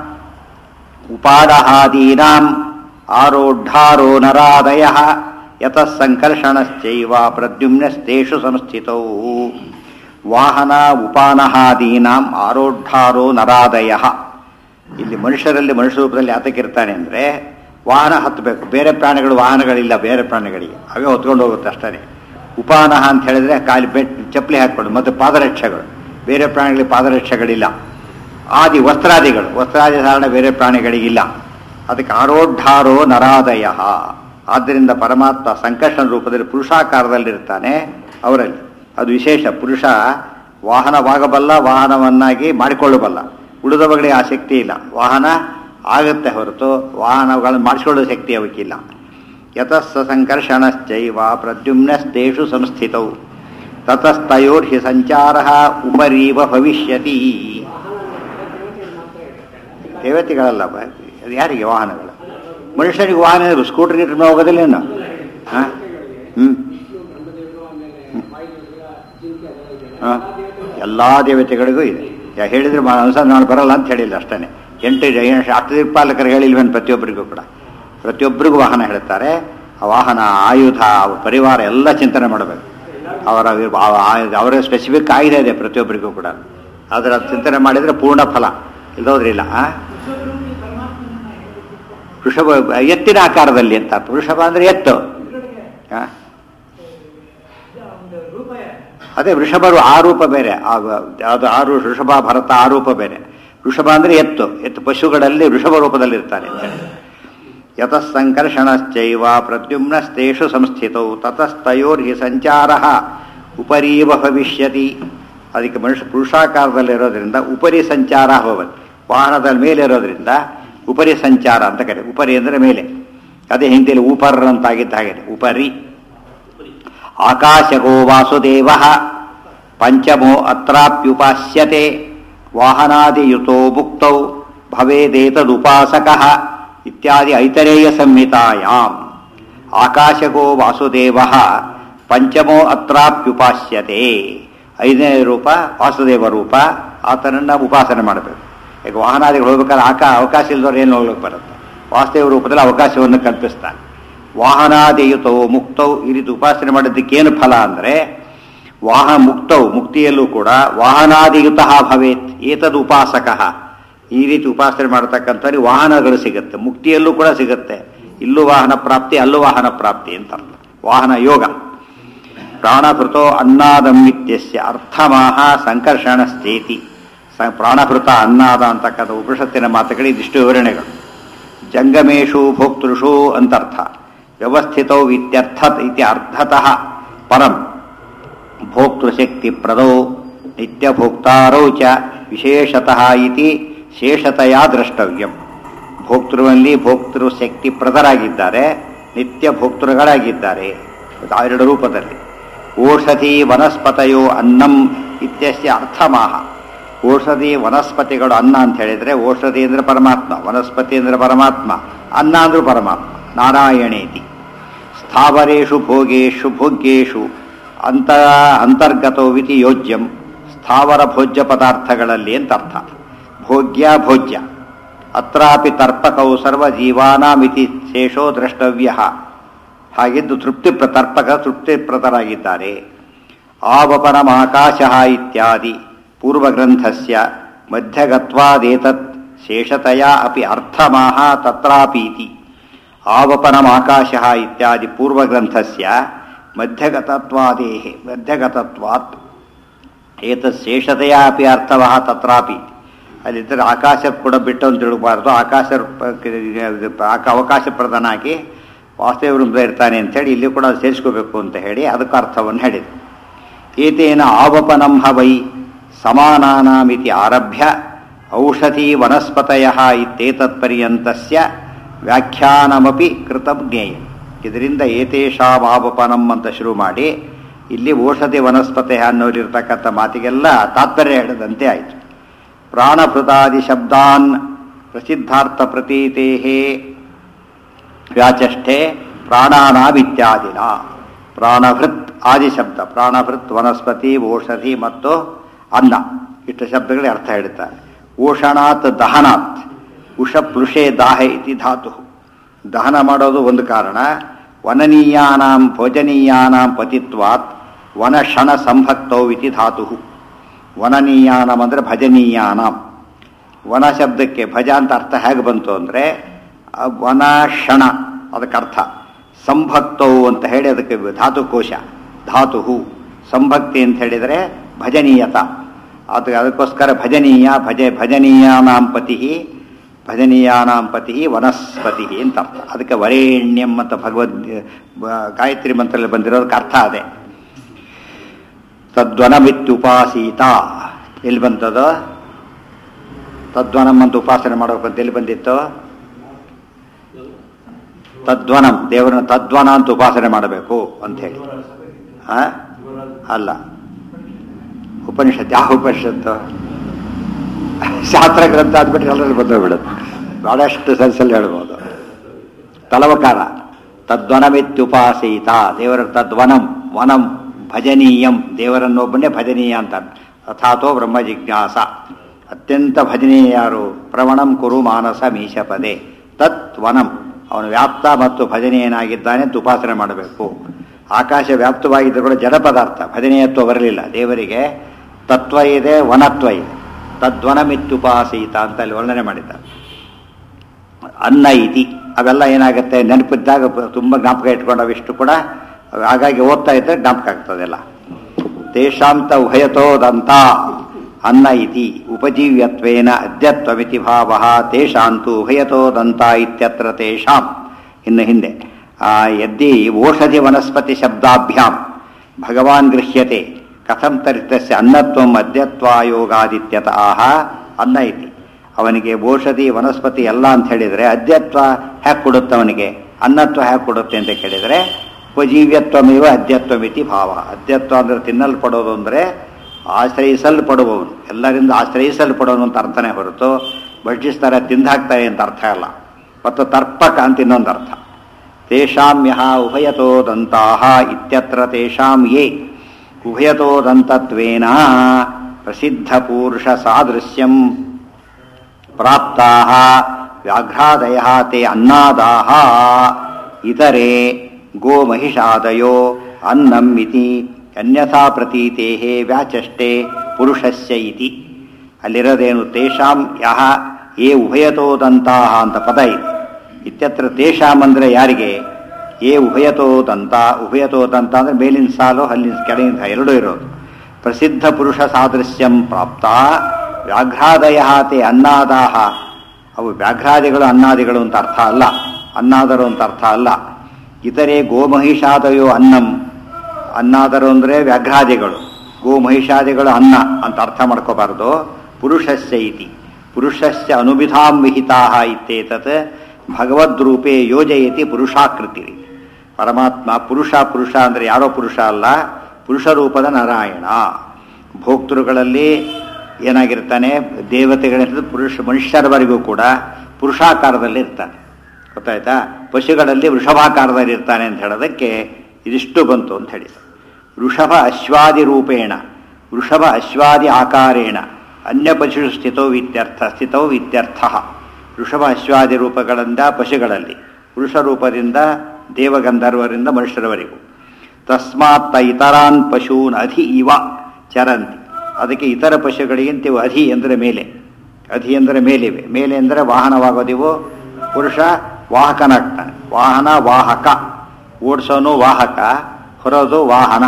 ಉಪಾಡಹಾದೀನಾಂ ಆರೋಢಾರೋ ನರಾದಯ ಯತಃ ಸಂಕರ್ಷಣಶ್ಚೈವ ಪ್ರದ್ಯುಮ್ನಸ್ತೇಷು ಸಂಸ್ಥಿತೌ ವಾಹನ ಉಪಾನಹಾದೀನಾಂ ಆರೋಢಾರೋ ನರಾದಯ ಇಲ್ಲಿ ಮನುಷ್ಯರಲ್ಲಿ ಮನುಷ್ಯ ರೂಪದಲ್ಲಿ ಯಾತಕ್ಕಿರ್ತಾನೆ ಅಂದರೆ ವಾಹನ ಹತ್ತಬೇಕು ಬೇರೆ ಪ್ರಾಣಿಗಳು ವಾಹನಗಳಿಲ್ಲ ಬೇರೆ ಪ್ರಾಣಿಗಳಿಗೆ ಅವೇ ಹೊತ್ಕೊಂಡು ಹೋಗುತ್ತೆ ಅಷ್ಟೇ ಉಪಾನಹ ಅಂತ ಹೇಳಿದ್ರೆ ಕಾಲಿ ಬೆಟ್ ಚಪ್ಪಲಿ ಹಾಕ್ಕೊಂಡು ಮತ್ತು ಪಾದರಕ್ಷೆಗಳು ಬೇರೆ ಪ್ರಾಣಿಗಳಿಗೆ ಪಾದರಕ್ಷೆಗಳಿಲ್ಲ ಆದಿ ವಸ್ತ್ರಾದಿಗಳು ವಸ್ತ್ರಾದಿ ಧಾರಣ ಬೇರೆ ಪ್ರಾಣಿಗಳಿಗಿಲ್ಲ ಅದಕ್ಕೆ ಆರೋಢಾರೋ ನರಾದಯ ಆದ್ದರಿಂದ ಪರಮಾತ್ಮ ಸಂಕರ್ಷಣ ರೂಪದಲ್ಲಿ ಪುರುಷಾಕಾರದಲ್ಲಿರ್ತಾನೆ ಅವರಲ್ಲಿ ಅದು ವಿಶೇಷ ಪುರುಷ ವಾಹನವಾಗಬಲ್ಲ ವಾಹನವನ್ನಾಗಿ ಮಾಡಿಕೊಳ್ಳಬಲ್ಲ ಉಳಿದವುಗಳಿಗೆ ಆ ಶಕ್ತಿ ಇಲ್ಲ ವಾಹನ ಆಗುತ್ತೆ ಹೊರತು ವಾಹನಗಳನ್ನು ಮಾಡಿಸಿಕೊಳ್ಳೋ ಶಕ್ತಿ ಅವಕ್ಕಿಲ್ಲ ಯತಸ್ಸ ಸಂಕರ್ಷಣಶ್ಚೈವ ಪ್ರದ್ಯುಮ್ನಸ್ತೇಷು ಸಂಸ್ಥಿತೌ ತತಸ್ತಯೋರ್ಹಿ ಸಂಚಾರ ಉಪರೀವ ಭವಿಷ್ಯತಿ ದೇವತೆಗಳಲ್ಲ ಬ- ಅದು ಯಾರಿಗೆ ವಾಹನಗಳು ಮನುಷ್ಯರಿಗೆ ವಾಹನ ಇರು ಸ್ಕೂಟರ್ ಗೀಟರ್ ಮೇಲೆ ಹೋಗೋದಿಲ್ಲ ಏನು ಹಾಂ ಹ್ಞೂ ಹಾಂ ಎಲ್ಲ ದೇವತೆಗಳಿಗೂ ಇದೆ ಯಾ- ಹೇಳಿದ್ರೆ ಮಾ- ಅನುಸಂಧಾನ ಬರಲ್ಲ ಅಂತ ಹೇಳಿಲ್ಲ ಅಷ್ಟೇ ಎಂಟು ಜ- ಹತ್ತು ದಿಕ್ಪಾಲಕರು ಹೇಳಿಲ್ವೇನು ಪ್ರತಿಯೊಬ್ಬರಿಗೂ ಕೂಡ ಪ್ರತಿಯೊಬ್ಬರಿಗೂ ವಾಹನ ಹೇಳ್ತಾರೆ ಆ ವಾಹನ ಆಯುಧ ಅವ್ರ ಪರಿವಾರ ಎಲ್ಲ ಚಿಂತನೆ ಮಾಡಬೇಕು ಅವರ ವಿ- ಆ- ಆ- ಅವರ ಸ್ಪೆಸಿಫಿಕ್ ಆಗಿದೆ ಇದೆ ಪ್ರತಿಯೊಬ್ಬರಿಗೂ ಕೂಡ ಅದರ ಚಿಂತನೆ ಮಾಡಿದರೆ ಪೂರ್ಣ ಫಲ ಇಲ್ಲೋದ್ರಿಲ್ಲ ಆ? ವೃಷಭ ಎತ್ತಿನ ಆಕಾರದಲ್ಲಿ ಅಂತ ಅರ್ಥ. ವೃಷಭ ಅಂದ್ರೆ ಎತ್ತು ಆ? ಅದೇ ವೃಷಭರು ಆ ರೂಪ ಬೇರೆ ಆ- ಅದು ಆರು ವೃಷಭ ಭರತ ಆ ರೂಪ ಬೇರೆ ವೃಷಭ ಅಂದ್ರೆ ಎತ್ತು ಎತ್ತು ಪಶುಗಳಲ್ಲಿ ವೃಷಭ ರೂಪದಲ್ಲಿ ಇರ್ತಾರೆ ಅಂತ ಹೇಳಿ. ಯತಃ ಸಂಕರ್ಷಣಶ್ಚೈವ ಪ್ರದ್ಯುಮ್ನಸ್ತೇಷು ಸಂಸ್ಥಿತೌ ತತಸ್ತಯೋರ್ಹಿ ಸಂಚಾರ ಉಪರೀವ ಭವಿಷ್ಯತಿ ಅದಕ್ಕೆ ಮನುಷ್ಯ ಪುರುಷಾಕಾರದಲ್ಲಿರೋದ್ರಿಂದ ಉಪರಿ ಸಂಚಾರ ಭವತ್ ವಾಹನದ ಮೇಲೆ ಇರೋದ್ರಿಂದ ಉಪರಿ ಸಂಚಾರ ಅಂತ ಕರೆ ಉಪರಿ ಅಂದರೆ ಮೇಲೆ ಅದೇ ಹಿಂದಿಯಲ್ಲಿ ಉಪರ್ ಅಂತಾಗಿದ್ದ ಹಾಗೆ ಉಪರಿ ಆಕಾಶಗೋ ವಾಸುದೇವ ಪಂಚಮೋ ಅತ್ರಾಪ್ಯುಪಾಸ್ಯತೆ ವಾಹನಾದಿಯುತೋ ಭುಕ್ತೌ ಭವೇದೇತದುಪಾಸಕ ಇತ್ಯಾದಿ ಐತರೇಯ ಸಂಹಿತಾಯಾಮ್ ಆಕಾಶಗೋ ವಾಸುದೇವ ಪಂಚಮೋ ಅತ್ರಾಪ್ಯುಪಾಸ್ಯತೆ ಐದನೇ ರೂಪ ವಾಸುದೇವ ರೂಪ ಆತನನ್ನ ಉಪಾಸನೆ ಮಾಡಬೇಕು ಈಗ ವಾಹನಾದಿಗಳು ಹೋಗ್ಬೇಕಾದ್ರೆ ಆಕ ಅವಕಾಶ ಇಲ್ಲದವ್ರು ಏನು ಹೋಗ್ಲಿಕ್ಕೆ ಬರುತ್ತೆ ವಾಸುದೇವ ರೂಪದಲ್ಲಿ ಅವಕಾಶವನ್ನು ಕಲ್ಪಿಸ್ತಾನೆ ವಾಹನಾದಿಯುತೋ ಮುಕ್ತೌ ಈ ರೀತಿ ಉಪಾಸನೆ ಮಾಡೋದಕ್ಕೇನು ಫಲ ಅಂದರೆ ವಾಹ ಮುಕ್ತೌ ಮುಕ್ತಿಯಲ್ಲೂ ಕೂಡ ವಾಹನಾದಿಯುತ ಭವೇತ್ ಏತದ್ ಉಪಾಸಕ ಈ ರೀತಿ ಉಪಾಸನೆ ಮಾಡತಕ್ಕಂಥವ್ರಿಗೆ ವಾಹನಗಳು ಸಿಗುತ್ತೆ ಮುಕ್ತಿಯಲ್ಲೂ ಕೂಡ ಸಿಗುತ್ತೆ ಇಲ್ಲೂ ವಾಹನ ಪ್ರಾಪ್ತಿ ಅಲ್ಲೂ ವಾಹನ ಪ್ರಾಪ್ತಿ ಅಂತ ಅರ್ಥ ವಾಹನ ಯೋಗ ಪ್ರಾಣಭೃತೋ ಅನ್ನಾದಂ ಇತ್ಯಸ್ಯ ಅರ್ಥಮಾಹ ಸಂಕರ್ಷಣಸ್ಥೇತಿ ಸ ಪ್ರಾಣಭೃತ ಅನ್ನಾದ ಅಂತಕ್ಕಂಥ ಉಪನಿಷತ್ತಿನ ಮಾತುಗಳು ಇದಿಷ್ಟು ವಿವರಣೆಗಳು ಜಂಗಮೇಶು ಭೋಕ್ತೃಷು ಅಂತರ್ಥ ವ್ಯವಸ್ಥಿತೌ ಇತ್ಯರ್ಥ ಇತಿ ಅರ್ಥತಃ ಪರಂ ಭೋಕ್ತೃಶಕ್ತಿ ಪ್ರದೌ ನಿತ್ಯಭೋಕ್ತಾರೌ ಚ ವಿಶೇಷತಃ ಇತಿ ಶೇಷತೆಯ ದ್ರಷ್ಟವ್ಯಂ ಭೋಕ್ತೃವಲ್ಲಿ ಭೋಕ್ತೃ ಶಕ್ತಿ ಪ್ರದರಾಗಿದ್ದಾರೆ ನಿತ್ಯ ಭೋಕ್ತೃಗಳಾಗಿದ್ದಾರೆ ಆ ಎರಡು ರೂಪದಲ್ಲಿ ಓಷಧಿ ವನಸ್ಪತಯೋ ಅನ್ನಂ ಇತ್ಯಸ್ಯ ಅರ್ಥಮಾಹ ಔಷಧಿ ವನಸ್ಪತಿಗಳು ಅನ್ನ ಅಂತ ಹೇಳಿದ್ರೆ ಔಷಧಿ ಅಂದ್ರೆ ಪರಮಾತ್ಮ ವನಸ್ಪತಿ ಅಂದ್ರೆ ಪರಮಾತ್ಮ ಅನ್ನ ಅಂದ್ರೂ ಪರಮಾತ್ಮ ನಾರಾಯಣೇತಿ ಸ್ಥಾವರೇಷು ಭೋಗೇಶು ಭೋಗ್ಯೇಶು ಅಂತ ಅಂತರ್ಗತೋವಿತಿ ಯೋಜ್ಯಂ ಸ್ಥಾವರ ಭೋಜ್ಯ ಪದಾರ್ಥಗಳಲ್ಲಿ ಅಂತ ಅರ್ಥ ಭೋಗ್ಯ ಭೋಜ್ಯ ಅತ್ರಾಪಿ ತರ್ಪಕವು ಸರ್ವ ಜೀವಾನಾಮಿತಿ ಶೇಷೋ ದ್ರಷ್ಟವ್ಯ ಹಾಗಿದ್ದು ತೃಪ್ತಿ ಪ್ರ- ತರ್ಪಕ ತೃಪ್ತಿಪ್ರತರಾಗಿದ್ದಾರೆ ಆವಪರಮಾಕಾಶ ಇತ್ಯಾದಿ ಪೂರ್ವಗ್ರಂಥಸ್ಯ ಮಧ್ಯಗತ್ವಾದೇತತ್ ಶೇಷತೆಯ ಅಪಿ ಅರ್ಥಮಾಹ ತತ್ರಾಪೀತಿ ಆವಪರಮಾಕಾಶ ಇತ್ಯಾದಿ ಪೂರ್ವಗ್ರಂಥಸ್ಯ ಮಧ್ಯಗತತ್ವಾದೇಹ ಮಧ್ಯಗತತ್ವಾತ್ ಏತತ್ ಶೇಷತೆಯ ಅಪಿ ಅರ್ಥವಹ ತತ್ರಾಪಿ ಅಲ್ಲಿದ್ದರೆ ಆಕಾಶ ಕೂಡ ಬಿಟ್ಟು ಅಂತ ತಿಳ್ಬಾರ್ದು ಆಕಾಶ ಆಕ- ಅವಕಾಶ ಪ್ರಧಾನಾಗಿ ವಾಸ್ತವ ವೃಂದ ಇರ್ತಾನೆ ಅಂತೇಳಿ ಇಲ್ಲಿ ಕೂಡ ಅದು ಸೇರಿಸ್ಕೋಬೇಕು ಅಂತ ಹೇಳಿ ಅದಕ್ಕೆ ಅರ್ಥವನ್ನು ಹೇಳಿದೆ ಏತೇನ ಆವಪನಂ ಹವೈ ಸಮಾನಾನಾಮಿತಿ ಆರಭ್ಯ ಔಷಧಿ ವನಸ್ಪತಯ ಇತ್ಯೇತತ್ಪರ್ಯಂತಸ್ಯ ವ್ಯಾಖ್ಯಾನಮಪಿ ಕೃತಂ ಜ್ಞೇಯ ಇದರಿಂದ ಏತೇಷಾಂ ಆವಪನಂ ಅಂತ ಶುರು ಮಾಡಿ ಇಲ್ಲಿ ಔಷಧಿ ವನಸ್ಪತೆ ಅನ್ನೋಲಿರ್ತಕ್ಕಂಥ ಮಾತಿಗೆಲ್ಲ ತಾತ್ಪರ್ಯ ಹೇಳಿದಂತೆ ಆಯಿತು ಪ್ರಾಣಭೃತಾದಿ ಶಬ್ದಾನ್ ಪ್ರಸಿದ್ಧಾರ್ಥ ಪ್ರತೀತೇಹೇ ವ್ಯಾಚಷ್ಠೆ ಪ್ರಾಣಾನಾಮಿತ್ಯಾದಿನ ಪ್ರಾಣಭೃತ್ ಆದಿ ಶಬ್ದ ಪ್ರಾಣಭೃತ್ ವನಸ್ಪತಿ ಔಷಧಿ ಮತ್ತು ಅನ್ನ ಇಷ್ಟು ಶಬ್ದಗಳಿಗೆ ಅರ್ಥ ಹೇಳ್ತಾರೆ ಓಷಣಾತ್ ದಹನಾತ್ ಉಷ ಪ್ಲುಷೆ ದಾಹ ಇತಿ ಧಾತು ದಹನ ಮಾಡೋದು ಒಂದು ಕಾರಣ ವನನೀಯಾನಾಂ ಭೋಜನೀಯಾನಾಂ ಪತಿತ್ವಾತ್ ವನಷಣ ಸಂಭಕ್ತೌ ಇತಿ ಧಾತು ವನನೀಯಾನಂ ಅಂದರೆ ಭಜನೀಯಾನಾಂ ವನ ಶಬ್ದಕ್ಕೆ ಭಜ ಅಂತ ಅರ್ಥ ಹೇಗೆ ಬಂತು ಅಂದರೆ ವನ ಷಣ ಅದಕ್ಕೆ ಅರ್ಥ ಸಂಭಕ್ತವು ಅಂತ ಹೇಳಿ ಅದಕ್ಕೆ ಧಾತುಕೋಶ ಧಾತು ಸಂಭಕ್ತಿ ಅಂತ ಹೇಳಿದರೆ ಭಜನೀಯತ ಅದು ಅದಕ್ಕೋಸ್ಕರ ಭಜನೀಯ ಭಜ ಭಜನೀಯಾನಾಂ ಪತಿ ಭಜನೀಯಾನಾಂ ಪತಿ ವನಸ್ಪತಿ ಅಂತ ಅರ್ಥ ಅದಕ್ಕೆ ವರೇಣ್ಯಂ ಅಂತ ಭಗವದ್ ಬ- ಗಾಯತ್ರಿ ಮಂತ್ರದಲ್ಲಿ ಬಂದಿರೋದಕ್ಕೆ ಅರ್ಥ ಅದೇ ತದ್ವನಮಿತ್ಯುಪಾಸೀತ ಎಲ್ಲಿ ಬಂತದು ತದ್ವನಂ ಅಂತ ಉಪಾಸನೆ ಮಾಡಬೇಕು ಅಂತ ಎಲ್ಲಿ ಬಂದಿತ್ತು ತದ್ವನಂ ದೇವರನ್ನ ತದ್ವನ ಅಂತ ಉಪಾಸನೆ ಮಾಡಬೇಕು ಅಂತ ಹೇಳಿ ಆ? ಅಲ್ಲ ಉಪನಿಷತ್ ಯಾವ ಉಪನಿಷತ್ತು ಶಾಸ್ತ್ರ ಗ್ರಂಥ ಅಂದ್ಬಿಟ್ಟು ಎಲ್ಲರಲ್ಲಿ ಬಂದೋಗ್ಬಿಡುತ್ತೆ ಬಹಳಷ್ಟು ಸೆನ್ಸಲ್ಲಿ ಹೇಳ್ಬೋದು ತಲವಕಾರ ತದ್ವನಮಿತ್ಯುಪಾಸೀತ ದೇವರ ತದ್ವನಂ ವನಂ ಭಜನೀಯಂ ದೇವರನ್ನೊಬ್ಬನೇ ಭಜನೀಯ ಅಂತ ಅಥಾತೋ ಬ್ರಹ್ಮ ಜಿಜ್ಞಾಸ ಅತ್ಯಂತ ಭಜನೀಯ ಯಾರು ಪ್ರವಣಂ ಕುರು ಮಾನಸ ಮೀಶಪದೆ ತತ್ ವನಂ ಅವನು ವ್ಯಾಪ್ತ ಮತ್ತು ಭಜನೀಯನಾಗಿದ್ದಾನೆ ಅಂತ ಉಪಾಸನೆ ಮಾಡಬೇಕು ಆಕಾಶ ವ್ಯಾಪ್ತವಾಗಿದ್ದರೂ ಕೂಡ ಜಡ ಪದಾರ್ಥ ಭಜನೀಯತ್ವ ಬರಲಿಲ್ಲ ದೇವರಿಗೆ ತತ್ವ ಇದೆ ವನತ್ವ ಇದೆ ತದ್ವನಮಿತ್ಯುಪಾಸೀತ ಅಂತ ಅಲ್ಲಿ ವರ್ಣನೆ ಮಾಡಿದ್ದಾರೆ ಅನ್ನ ಇತಿ ಅವೆಲ್ಲ ಏನಾಗುತ್ತೆ ನೆನಪಿದ್ದಾಗ ಬ- ತುಂಬ ಜ್ಞಾಪಕ ಇಟ್ಕೊಂಡವಿಷ್ಟು ಕೂಡ ಹಾಗಾಗಿ ಓದ್ತಾ ಇದ್ದರೆ ಜ್ಞಾಪಕ ಆಗ್ತದೆಲ್ಲ ತೇಷಾಂತ ಉಭಯತೋದಂತ ಅನ್ನ ಇತಿ ಉಪಜೀವ್ಯತ್ವೇನ ಅದ್ಯತ್ವಮಿತಿ ಭಾವ ತೇಷಾಂತು ಉಭಯತೋದಂತ ಇತ್ಯತ್ರ ತೇಷಾಂ ಇನ್ನು ಹಿಂದೆ ಆ, ಯದ್ದಿ ಓಷಧಿ ವನಸ್ಪತಿ ಶಬ್ದಾಭ್ಯಾಂ ಭಗವಾನ್ ಗೃಹ್ಯತೆ ಕಥಂ ತರಿತಸ್ಯ ಅನ್ನತ್ವಂ ಅದ್ಯತ್ವಾಯೋಗಾದಿತ್ಯತ ಆಹ ಅನ್ನ ಇತಿ ಅವನಿಗೆ ಔಷಧಿ ವನಸ್ಪತಿ ಎಲ್ಲ ಅಂತ ಹೇಳಿದರೆ ಅದ್ಯತ್ವ ಹ್ಯಾಕ್ ಕೊಡುತ್ತೆ ಅವನಿಗೆ ಅನ್ನತ್ವ ಹ್ಯಾಕ್ ಕೊಡುತ್ತೆ ಅಂತ ಕೇಳಿದರೆ ಉಪಜೀವ್ಯತ್ವಮೇವ ಅದ್ಯತ್ವಮಿತಿ ಭಾವ ಅದ್ಯತ್ವ ಅಂದರೆ ತಿನ್ನಲ್ಪಡೋದು ಅಂದರೆ ಆಶ್ರಯಿಸಲ್ಪಡುವವನು ಎಲ್ಲರಿಂದ ಆಶ್ರಯಿಸಲ್ಪಡೋನು ಅಂತ ಅರ್ಥನೇ ಹೊರತು ಭಕ್ಷಿಸ್ತಾರೆ ತಿಂದಾಕ್ತಾರೆ ಅಂತ ಅರ್ಥ ಅಲ್ಲ ಮತ್ತು ತರ್ಪಕ ಅಂತ ಇನ್ನೊಂದು ಅರ್ಥ ತೇಷಾಂ ಯಹ ಉಭಯತೋದಂತಾಹ ಇತ್ಯತ್ರ ತೇಷಾಂ ಯೇ ಉಭಯತೋದಂತತ್ವೇನ ಪ್ರಸಿದ್ಧ ಪುರುಷ ಸಾದೃಶ್ಯಂ ಪ್ರಾಪ್ತಾಹ ವ್ಯಾಘ್ರಾದಯ ತೇ ಅನ್ನದಾಹ ಇತರೆ ಗೋಮಹಿಷಾದಯೋ ಅನ್ನಂ ಇತಿ ಅನ್ಯಥಾ ಪ್ರತೀತೇಃ ವ್ಯಾಚಷ್ಟೆ ಪುರುಷಸ್ಯ ಇತಿ ಅಲ್ಲಿರೋದೇನು ತೇಷಾಂ ಯಹ ಏ ಉಭಯತೋದಂತಾಹ ಅಂತ ಪದ ಇದೆ ಇತ್ಯತ್ರ ತೇಷಾಂ ಅಂದರೆ ಯಾರಿಗೆ ಏ ಉಭಯತೋದಂತ ಉಭಯತೋದಂತ ಅಂದರೆ ಮೇಲಿನ ಸಾಲು ಅಲ್ಲಿನ ಕೆಳಗಿನ ಸಾಲು ಎರಡೂ ಇರೋದು ಪ್ರಸಿದ್ಧ ಪುರುಷ ಸಾದೃಶ್ಯಂ ಪ್ರಾಪ್ತ ವ್ಯಾಘ್ರಾದಯ ತೇ ಅನ್ನಾದಾಹ ಅವು ವ್ಯಾಘ್ರಾದಿಗಳು ಅನ್ನಾದಿಗಳು ಅಂತ ಅರ್ಥ ಅಲ್ಲ ಅನ್ನಾದರು ಅಂತ ಅರ್ಥ ಅಲ್ಲ ಇತರೆ ಗೋಮಹಿಷಾದಯೋ ಅನ್ನಂ ಅನ್ನಾದರು ಅಂದರೆ ವ್ಯಾಘ್ರಾದಿಗಳು ಗೋಮಹಿಷಾದಿಗಳು ಅನ್ನ ಅಂತ ಅರ್ಥ ಮಾಡ್ಕೋಬಾರ್ದು ಪುರುಷಸ್ಯ ಇತಿ ಪುರುಷಸ್ಯ ಅನುವಿಧಾಂ ವಿಹಿತಾ ಇತ್ಯೇತತ್ ಭಗವದ್ರೂಪೇ ಯೋಜಯತಿ ಪುರುಷಾಕೃತಿ ಪರಮಾತ್ಮ ಪುರುಷ ಪುರುಷ ಅಂದರೆ ಯಾರೋ ಪುರುಷ ಅಲ್ಲ ಪುರುಷ ರೂಪದ ನಾರಾಯಣ ಭೋಕ್ತೃಗಳಲ್ಲಿ ಏನಾಗಿರ್ತಾನೆ ದೇವತೆಗಳಿಂದ ಪುರುಷ ಮನುಷ್ಯರವರೆಗೂ ಕೂಡ ಪುರುಷಾಕಾರದಲ್ಲಿ ಇರ್ತಾನೆ ಗೊತ್ತಾಯ್ತಾ ಪಶುಗಳಲ್ಲಿ ವೃಷಭಾಕಾರದಲ್ಲಿ ಇರ್ತಾನೆ ಅಂತ ಹೇಳೋದಕ್ಕೆ ಇದಿಷ್ಟು ಬಂತು ಅಂತ ಹೇಳಿ ವೃಷಭ ಅಶ್ವಾದಿ ರೂಪೇಣ ವೃಷಭ ಅಶ್ವಾದಿ ಆಕಾರೇಣ ಅನ್ಯ ಪಶು ಸ್ಥಿತೋ ಇತ್ಯರ್ಥ ಸ್ಥಿತೋ ಇತ್ಯರ್ಥ ವೃಷಭ ಅಶ್ವಾದಿ ರೂಪಗಳಿಂದ ಪಶುಗಳಲ್ಲಿ ಪುರುಷ ರೂಪದಿಂದ ದೇವಗಂಧರ್ವರಿಂದ ಮನುಷ್ಯರವರೆಗೂ ತಸ್ಮಾತ್ ಇತರಾನ್ ಪಶೂನ್ ಅಧಿ ಇವ ಚರಂತಿ ಅದಕ್ಕೆ ಇತರ ಪಶುಗಳಿಗಿಂತ ಇವು ಅಧಿ ಎಂದರೆ ಮೇಲೆ ಅಧಿ ಎಂದರೆ ಮೇಲಿವೆ ಮೇಲೆ ಎಂದರೆ ವಾಹನವಾಗೋದಿವು ಪುರುಷ ವಾಹಕನಾಗ್ತಾನೆ ವಾಹನ ವಾಹಕ ಓಡಿಸೋನು ವಾಹಕ ಹೊರೋದು ವಾಹನ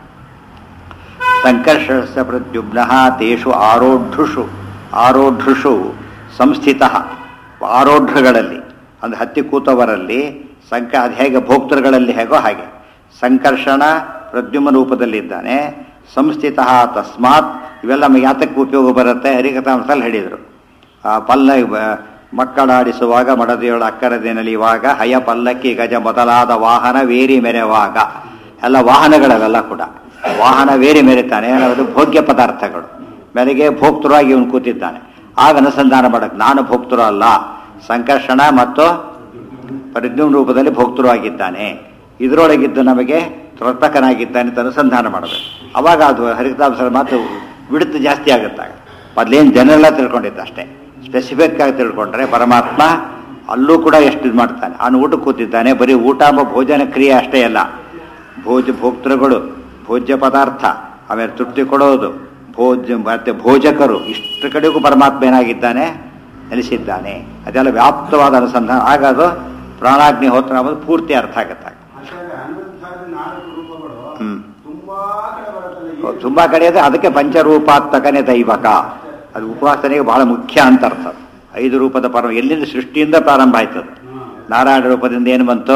ಸಂಕರ್ಷಸ ಪ್ರದ್ಯುಮ್ನ ತೇಷು ಆರೋಢ್ರುಷು ಆರೋಢ್ರುಷು ಸಂಸ್ಥಿತ ಆರೋಢ್ರಗಳಲ್ಲಿ ಅಂದರೆ ಹತ್ತಿ ಕೂತವರಲ್ಲಿ ಸಂಕ ಅದು ಹೇಗೆ ಭೋಕ್ತೃಗಳಲ್ಲಿ ಹೇಗೋ ಹಾಗೆ ಸಂಕರ್ಷಣ ಪ್ರದ್ಯುಮ್ನ ರೂಪದಲ್ಲಿದ್ದಾನೆ ಸಂಸ್ಥಿತ ತಸ್ಮಾತ್ ಇವೆಲ್ಲ ನಮಗೆ ಯಾತಕ್ಕೆ ಉಪಯೋಗ ಬರುತ್ತೆ ಹರಿಕಥಾಂಸಲ್ಲಿ ಹೇಳಿದರು ಆ ಪಲ್ಲ ಬ- ಮಕ್ಕಳಾಡಿಸುವಾಗ ಮಡದಿಯೊಳ ಅಕ್ಕರದೆ ನಲಿಯುವಾಗ ಹಯ ಪಲ್ಲಕ್ಕಿ ಗಜ ಮೊದಲಾದ ವಾಹನ ವೇರಿ ಮೆರೆವಾಗ ಎಲ್ಲ ವಾಹನಗಳವೆಲ್ಲ ಕೂಡ ವಾಹನ ವೇರಿ ಮೆರೆತಾನೆ ಅದು ಭೋಗ್ಯ ಪದಾರ್ಥಗಳು ಬೆಳಗ್ಗೆ ಭೋಕ್ತೃವಾಗಿ ಇವನು ಕೂತಿದ್ದಾನೆ ಆಗ ಅನುಸಂಧಾನ ಮಾಡಕ್ಕೆ ನಾನು ಭೋಕ್ತೃ ಅಲ್ಲ ಸಂಕರ್ಷಣ ಮತ್ತು ಪ್ರಜ್ಞಾನ ರೂಪದಲ್ಲಿ ಭೋಕ್ತೃವಾಗಿದ್ದಾನೆ ಇದರೊಳಗಿದ್ದು ನಮಗೆ ತ್ವರ್ತಕನಾಗಿದ್ದಾನೆ ಅಂತ ಅನುಸಂಧಾನ ಮಾಡಬೇಕು ಅವಾಗ ಅದು ಹರಿಕತಾಂಸರ ಮಾತು ಬಿಡುತ್ತು ಜಾಸ್ತಿ ಆಗುತ್ತಾಗ ಮೊದಲೇನು ಜನರೆಲ್ಲ ತಿಳ್ಕೊಂಡಿದ್ದ ಅಷ್ಟೇ ಸ್ಪೆಸಿಫಿಕ್ ಆಗಿ ತಿಳ್ಕೊಂಡ್ರೆ ಪರಮಾತ್ಮ ಅಲ್ಲೂ ಕೂಡ ಎಷ್ಟು ಇದು ಮಾಡ್ತಾನೆ ಅವನು ಊಟಕ್ಕೆ ಕೂತಿದ್ದಾನೆ ಬರೀ ಊಟ ಎಂಬ ಭೋಜನ ಕ್ರಿಯೆ ಅಷ್ಟೇ ಅಲ್ಲ ಭೋಜ ಭೋಕ್ತೃಗಳು ಭೋಜ್ಯ ಪದಾರ್ಥ ಆಮೇಲೆ ತೃಪ್ತಿ ಕೊಡೋದು ಭೋಜ ಮತ್ತೆ ಭೋಜಕರು ಇಷ್ಟು ಕಡೆಗೂ ಪರಮಾತ್ಮ ಏನಾಗಿದ್ದಾನೆ ನೆಲೆಸಿದ್ದಾನೆ ಅದೆಲ್ಲ ವ್ಯಾಪ್ತವಾದ ಅನುಸಂಧಾನ ಆಗ ಅದು ಪ್ರಾಣಾಗ್ನಿ ಹೋತ್ರ ಅನ್ನೋದು ಪೂರ್ತಿ ಅರ್ಥ ಆಗುತ್ತೆ ಆಚಾರ್ಯ ಹನ್ನೊಂದು ಸಾವಿರದ ನಾಲ್ಕು ರೂಪಗಳು ಹ್ಮ್. ತುಂಬಾ ಕಡೆ ಬರುತ್ತಲ್ಲ ಈ- ತುಂಬಾ ಕಡೆ ಇದೆ ಅದಕ್ಕೆ ಪಂಚರೂಪಾತ್ಮಕನೇ ದೈವಕ ಅದು ಉಪಾಸನೆಗೆ ಬಹಳ ಮುಖ್ಯ ಅಂತ ಅರ್ಥ ಐದು ರೂಪದ ಪರ ಎಲ್ಲಿಂದ ಸೃಷ್ಟಿಯಿಂದ ಪ್ರಾರಂಭ ಆಯ್ತದು ನಾರಾಯಣ ರೂಪದಿಂದ ಏನು ಬಂತು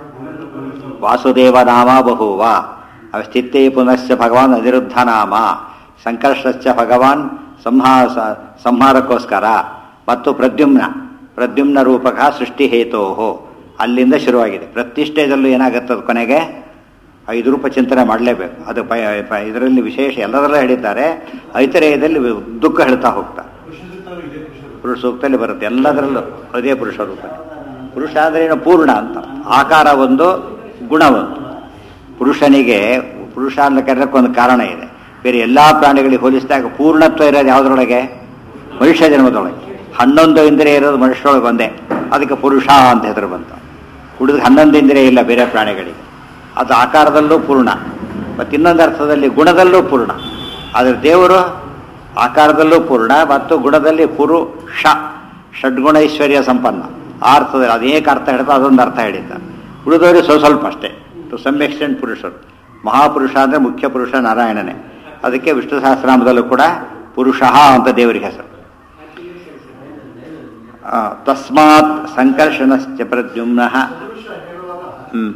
ವಾಸುದೇವ ನಾಮ ಬಹುವ ಸ್ಥಿತ್ತೇ ಪುನಶ್ಚ ಭಗವಾನ್ ಅನಿರುದ್ಧ ನಾಮ ಸಂಕರ್ಷಶ್ಚ ಭಗವಾನ್ ಸಂಹಾ ಸ- ಸಂಹಾರಕ್ಕೋಸ್ಕರ ಮತ್ತು ಪ್ರದ್ಯುಮ್ನ ಪ್ರದ್ಯುಮ್ನ ರೂಪಕ ಸೃಷ್ಟಿ ಹೇತೋಹೋ ಅಲ್ಲಿಂದ ಶುರುವಾಗಿದೆ ಪ್ರತಿಷ್ಠೆದಲ್ಲೂ ಏನಾಗುತ್ತದೆ ಕೊನೆಗೆ ಐದು ರೂಪ ಚಿಂತನೆ ಮಾಡಲೇಬೇಕು ಅದು ಪ ಪ- ಇದರಲ್ಲಿ ವಿಶೇಷ ಎಲ್ಲದರಲ್ಲೂ ಹೇಳಿದ್ದಾರೆ ಐತರೇಯದಲ್ಲಿ ದುಃಖ ಹೇಳ್ತಾ ಹೋಗ್ತಾರೆ ಪುರುಷ ಸೂಕ್ತದಲ್ಲಿ ಬರುತ್ತೆ ಎಲ್ಲದರಲ್ಲೂ ಹೃದಯ ಪುರುಷ ರೂಪ ಪುರುಷ ಅಂದ್ರೆ ಏನು ಪೂರ್ಣ ಅಂತ ಆಕಾರ ಒಂದು ಗುಣ ಒಂದು ಪುರುಷನಿಗೆ ಪುರುಷ ಅಂತ ಕರೆಯೋಕ್ಕೊಂದು ಕಾರಣ ಇದೆ ಬೇರೆ ಎಲ್ಲಾ ಪ್ರಾಣಿಗಳಿಗೆ ಹೋಲಿಸಿದಾಗ ಪೂರ್ಣತ್ವ ಇರೋದು ಯಾವುದರೊಳಗೆ ಮನುಷ್ಯ ಜನ್ಮದೊಳಗೆ ಹನ್ನೊಂದು ಇಂದ್ರಿಯ ಇರೋದು ಮನುಷ್ಯರೊಳಗೆ ಒಂದೇ ಅದಕ್ಕೆ ಪುರುಷ ಅಂತ ಹೆಸರು ಬಂತು ಹುಡುಗ ಹನ್ನೊಂದು ಇಂದ್ರಿಯ ಇಲ್ಲ ಬೇರೆ ಪ್ರಾಣಿಗಳಿಗೆ ಅದು ಆಕಾರದಲ್ಲೂ ಪೂರ್ಣ ಮತ್ತು ಇನ್ನೊಂದು ಅರ್ಥದಲ್ಲಿ ಗುಣದಲ್ಲೂ ಪೂರ್ಣ ಆದರೆ ದೇವರು ಆಕಾರದಲ್ಲೂ ಪೂರ್ಣ ಮತ್ತು ಗುಣದಲ್ಲಿ ಪುರುಷ ಷಡ್ಗುಣ ಐಶ್ವರ್ಯ ಸಂಪನ್ನ ಆ ಅರ್ಥದಲ್ಲಿ ಅದೇಕ ಅರ್ಥ ಹೇಳಿದ ಅದೊಂದು ಅರ್ಥ ಹೇಳಿದ್ದ ಉಳಿದವರು ಸ್ವ ಸ್ವಲ್ಪ ಅಷ್ಟೇ ಟು ಸಮ್ ಎಕ್ಸ್ಟೆಂಟ್ ಪುರುಷರು ಮಹಾಪುರುಷ ಅಂದರೆ ಮುಖ್ಯ ಪುರುಷ ನಾರಾಯಣನೇ ಅದಕ್ಕೆ ವಿಷ್ಣು ಸಹಸ್ರನಾಮದಲ್ಲೂ ಕೂಡ ಪುರುಷ ಅಂತ ದೇವರಿಗೆ ಹೆಸರು ಆ, ತಸ್ಮಾತ್ ಸಂಕರ್ಷಣಶ್ಚ ಪ್ರದ್ಯುಮ್ನ ಹ್ಮ್